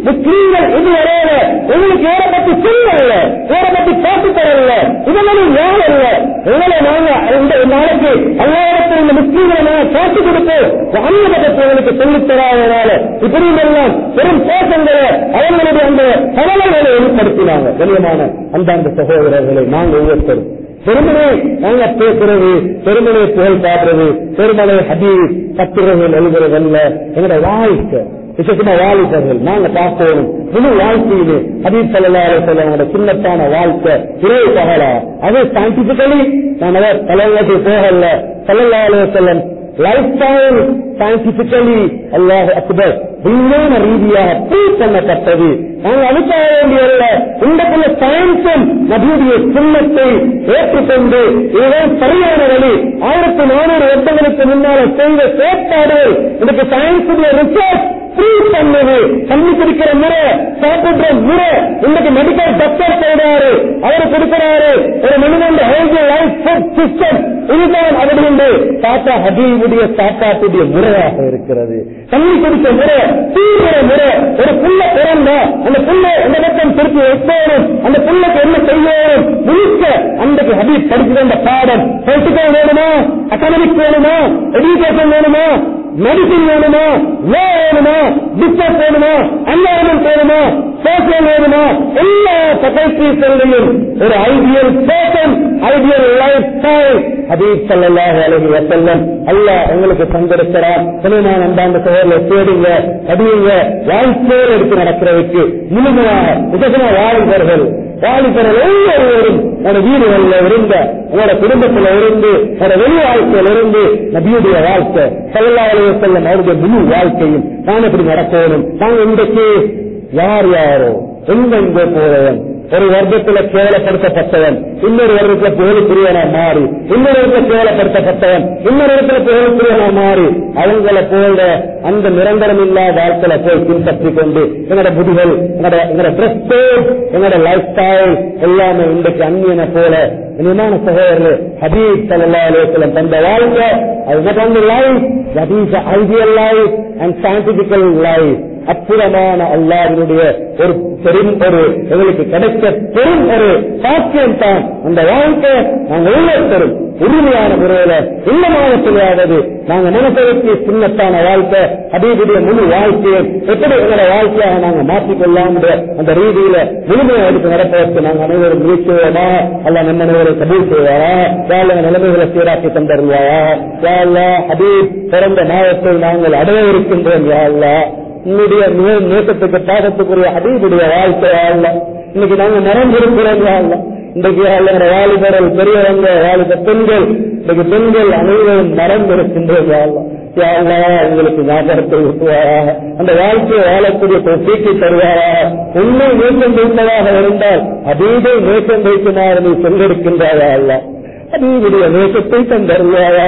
முஸ்லீம்கள் இதுவரையில உங்களுக்கு ஏற பத்தி சொல்லல ஏற பத்தி போட்டு தரல இதனால யார் அல்ல எங்களை நாங்க இந்த நாளைக்கு அல்லாயிரத்தில் இந்த முஸ்லீம்களை நாங்க போட்டு கொடுத்து அன்னபதத்தை சொல்லித் தராதனால இப்படி எல்லாம் பெரும் கோஷங்களை அவங்களுடைய அந்த கவலைகளை வெளிப்படுத்தினாங்க கண்ணியமான அந்த அந்த சகோதரர்களை நாங்கள் ஒவ்வொருத்தரும் பெருமனை நாங்க பேசுறது பெருமனை புகழ் பாடுறது பெருமனை ஹபீஸ் பத்திரங்கள் எழுதுறது அல்ல எங்களோட வாழ்க்கை விசேஷமா வாலிபர்கள் நாங்க பார்க்கணும் முழு வாழ்க்கையிலே ஹபீப் சல்லாஹ் அவங்களோட சின்னத்தான வாழ்க்கை இரவு பகலா அது சயின்டிபிக்கலி நான் அதை தலைவர்களுக்கு போகல சல்லல்லாஹ் செல்லம் லைஃப் டைம் சயின்டிபிக்கலி அல்லாஹ் அக்பர் விஞ்ஞான ரீதியாக ப்ரூவ் பண்ணப்பட்டது நாங்கள் அதுக்காக வேண்டியல்ல இன்றைக்குள்ள சயின்ஸும் நபியுடைய சின்னத்தை ஏற்றுக்கொண்டு இதுதான் சரியான வழி ஆயிரத்தி நானூறு வருடங்களுக்கு முன்னால செய்த செயற்பாடுகள் இன்னைக்கு சயின்ஸுடைய ரிசர்ச் ப்ரூவ் பண்ணது தண்ணி குடிக்கிற முறை சாப்பிடுற முறை இன்னைக்கு மெடிக்கல் டாக்டர் சொல்றாரு அவரு கொடுக்கிறாரு ஒரு மனிதன் ஹெல்தி லைஃப் ஃபுட் சிஸ்டம் இதுதான் அப்படின்னு தாத்தா ஹபீபுடைய சாப்பாட்டுடைய முறையாக இருக்கிறது தண்ணி குடிக்க முறை தீவிர முறை ஒரு புள்ள பிறந்தா அந்த புள்ள இந்த பக்கம் திருப்பி வைக்கணும் அந்த புள்ளைக்கு என்ன செய்யணும் முழுக்க அன்றைக்கு ஹபீப் படிச்சு வந்த பாடம் பொலிட்டிக்கல் வேணுமா அகாடமிக் வேணுமா எஜுகேஷன் வேணுமா மெடிசின் வேணுமா லோ வேணுமா பிசினஸ் வேணுமா என்வரன்மெண்ட் வேணுமா சோசியல் வேணுமா எல்லா ஃபெக்கல்டிஸ்லையும் ஒரு ideal passion ideal lifestyle ஹபீப் ஸல்லல்லாஹு அலைஹி வஸல்லம் அல்லாஹ் உங்களுக்கு தந்திருக்கிறார் சிலைமான் அந்தாண்ட சோழர்ல தேடுங்க படியுங்க வாழ்க்கையில் எடுத்து நடக்கிறதுக்கு முழுமையாக விசேஷமா வாலிபர்கள் வாலிபர்கள் ஒவ்வொருவரும் உங்களோட வீடுகளில் இருந்த உங்களோட குடும்பத்தில் இருந்து உங்களோட வெளி வாழ்க்கையில் இருந்து நபியுடைய வாழ்க்கை சல்லா அலைய செல்லம் அவருடைய முழு வாழ்க்கையும் நான் எப்படி நடக்கணும் நாங்க இன்றைக்கு யார் யாரோ எங்கெங்கே போறவன் ஒரு வர்க்கத்துல கேவலப்படுத்தப்பட்டவன் இன்னொரு வருடத்துல புகழுக்குரியவனா மாறி இன்னொரு இடத்துல கேவலப்படுத்தப்பட்டவன் இன்னொரு இடத்துல புகழுக்குரியவனா மாறி அவங்கள போல அந்த நிரந்தரம் இல்லாத வாழ்க்கையில போய் பின்பற்றி கொண்டு எங்களோட முடிகள் எங்களோட எங்களோட ட்ரெஸ் கோட் எங்களோட லைஃப் ஸ்டைல் எல்லாமே இன்றைக்கு அந்நியனை போல இனிமான சகோதரர்கள் ஹபீப் சல்லா அலுவலம் தந்த வாழ்க்கை அது வந்து life that is ideal life and scientifical life அற்புதமான அல்லாவினுடைய ஒரு பெரும் ஒரு எங்களுக்கு கிடைத்த பெரும் ஒரு சாத்தியம் தான் அந்த வாழ்க்கை நாங்க ஒவ்வொருத்தரும் உரிமையான முறையில இல்லமாக தெரியாதது நாங்க மனசருக்கு சின்னத்தான வாழ்க்கை அதேபடிய முழு வாழ்க்கையை எப்படி எங்களோட வாழ்க்கையாக நாங்க மாற்றிக்கொள்ளலாம் அந்த ரீதியில முழுமையாக எடுத்து நடப்பதற்கு நாங்கள் அனைவரும் முயற்சியோமா அல்ல நம்ம அனைவரை கபூல் செய்வாரா யாழ் நிலைமைகளை சீராக்கி தந்தருவாயா யாழ்லா ஹபீப் பிறந்த மாதத்தை நாங்கள் அடைய இருக்கின்றோம் யாழ்லா உன்னுடைய நேசத்துக்கு பாதத்துக்குரிய அதீபுடைய வாழ்க்கையால இன்னைக்கு நாங்க மறந்திருக்கிறோம் யாழ்லா இன்றைக்கு அல்ல வாலிபர்கள் பெரியவங்க வாலிப பெண்கள் இன்றைக்கு பெண்கள் அனைவரும் மறந்திருக்கின்றோம் யாழ்லா யாழ்லா எங்களுக்கு ஞாபகத்தை ஊட்டுவாரா அந்த வாழ்க்கையை வாழக்கூடிய சீக்கி தருவாரா உண்மை நேசம் வைத்ததாக இருந்தால் அதீதை நேசம் வைக்குமாறு நீ சொல்லிருக்கின்றாயா அல்ல அதீவுடைய நேசத்தை தந்தருவாயா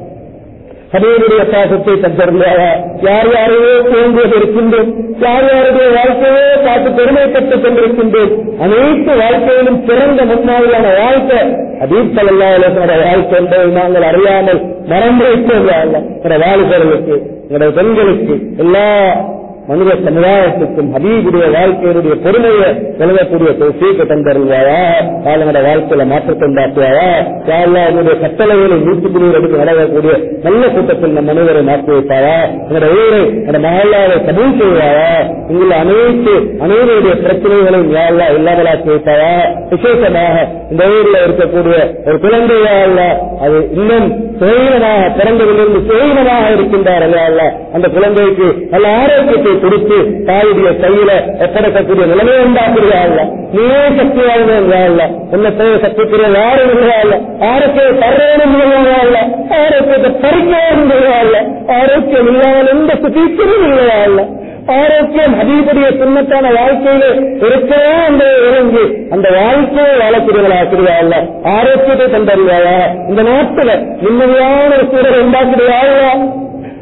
அதேனுடைய பாசத்தை தந்தருவாயா யார் யாரையோ தோன்றியது இருக்கின்றோம் யார் யாருடைய வாழ்க்கையோ பார்த்து பெருமைப்பட்டுக் கொண்டிருக்கின்றோம் அனைத்து வாழ்க்கையிலும் சிறந்த முன்னாடியான வாழ்க்கை அதீப் சல்லாத வாழ்க்கை என்பதை நாங்கள் அறியாமல் மறந்து வைத்தோம் எங்களோட வாலிபர்களுக்கு எங்களோட பெண்களுக்கு எல்லா மனித சமுதாயத்துக்கும் ஹபீபுடைய வாழ்க்கையினுடைய பொறுமையை எழுதக்கூடிய சீக்க தந்தருவாயா காலங்கட வாழ்க்கையில மாற்றத்தை உண்டாக்குவாயா யாரெல்லாம் என்னுடைய கட்டளைகளை நூற்றுக்கு நூறு எடுத்து நடக்கக்கூடிய நல்ல கூட்டத்தில் நம் மனிதரை மாற்றி வைப்பாயா என்னோட ஊரை என்னோட மகளாவை கபூல் செய்வாயா உங்களை அனைத்து அனைவருடைய பிரச்சனைகளையும் யாழ்லா இல்லாமலாக்கி வைப்பாயா விசேஷமாக இந்த ஊரில் இருக்கக்கூடிய ஒரு குழந்தையா அல்ல அது இன்னும் சுயீனமாக பிறந்ததிலிருந்து சுயீனமாக இருக்கின்றார் அல்ல அந்த குழந்தைக்கு நல்ல ஆரோக்கியத்தை கொடுத்து தாயுடைய கையில ஒப்படைக்கக்கூடிய நிலைமை உண்டாக்குறியா இல்ல நீயே சக்தியாகுது இல்ல உன்னை செய்ய சக்திக்குரிய யாரும் இல்லையா இல்ல ஆரோக்கியம் தர்றேனும் இல்லையா இல்ல ஆரோக்கியத்தை பறிக்கவும் இல்லையா இல்ல ஆரோக்கியம் இல்லாமல் எந்த சுத்தீக்கரும் இல்லையா இல்ல ஆரோக்கியம் அதிகப்படிய சுண்ணத்தான வாழ்க்கையில இருக்கவே அந்த இறங்கி அந்த வாழ்க்கையை வாழக்கூடியவர்களாக்குறியா இல்ல ஆரோக்கியத்தை தந்தறிவாயா இந்த நாட்டுல நிம்மதியான ஒரு சூழல் உண்டாக்குறியா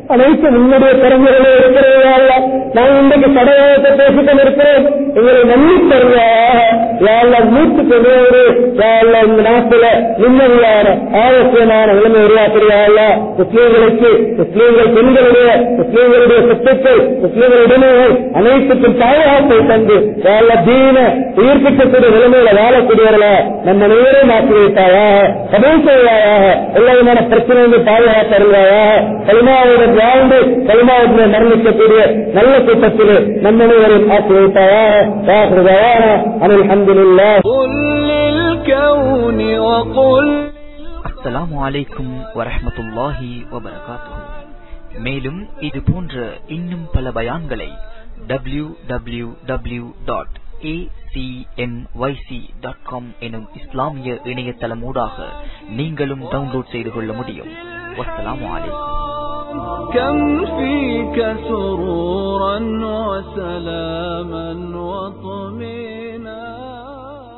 அனைத்து உன்னுடைய திறமைகளே இருக்கிறதா நான் இன்றைக்கு சடவாயத்தை பேசிக்கொண்டு இருக்கிறேன் எங்களை நம்பி தருவாக மூத்து கொள்வது இந்த நாட்டில நிம்மதியான ஆரோக்கியமான நிலைமை உருவாக்குறியா முஸ்லீம்களுக்கு முஸ்லீம்கள் பெண்களுடைய முஸ்லீம்களுடைய சொத்துக்கள் முஸ்லீம்கள் உடைமைகள் அனைத்துக்கும் பாதுகாப்பை தந்து வாழ தீன உயிர்ப்பிக்கக்கூடிய நிலைமையில வாழக்கூடியவர்களா நம்ம நேரே மாற்றி வைத்தாயாக கபூல் செய்வாயாக எல்லா விதமான பிரச்சனைகளை பாதுகாத்து அருள்வாயாக கலிமாவுடன் வாழ்ந்து கலிமாவுடன் மரணிக்கக்கூடிய நல்ல கூட்டத்திலே நம்ம அனைவரையும் ஆக்கி வைத்தாயாக அனில் அஹமதுல்லா قل للكون وقل அஸ்ஸலாமு அலைக்கும் வரஹ்மத்துல்லாஹி வபரகாத்துஹு மேலும் இது போன்ற இன்னும் பல பயான்களை W W W dot dot com எனும் இஸ்லாமிய இணையதளமூடாக நீங்களும் டவுன்லோட் செய்து கொள்ள முடியும் வஸ்ஸலாமு அலைக்கும் كم فيك سرورا وسلاما وطمئنا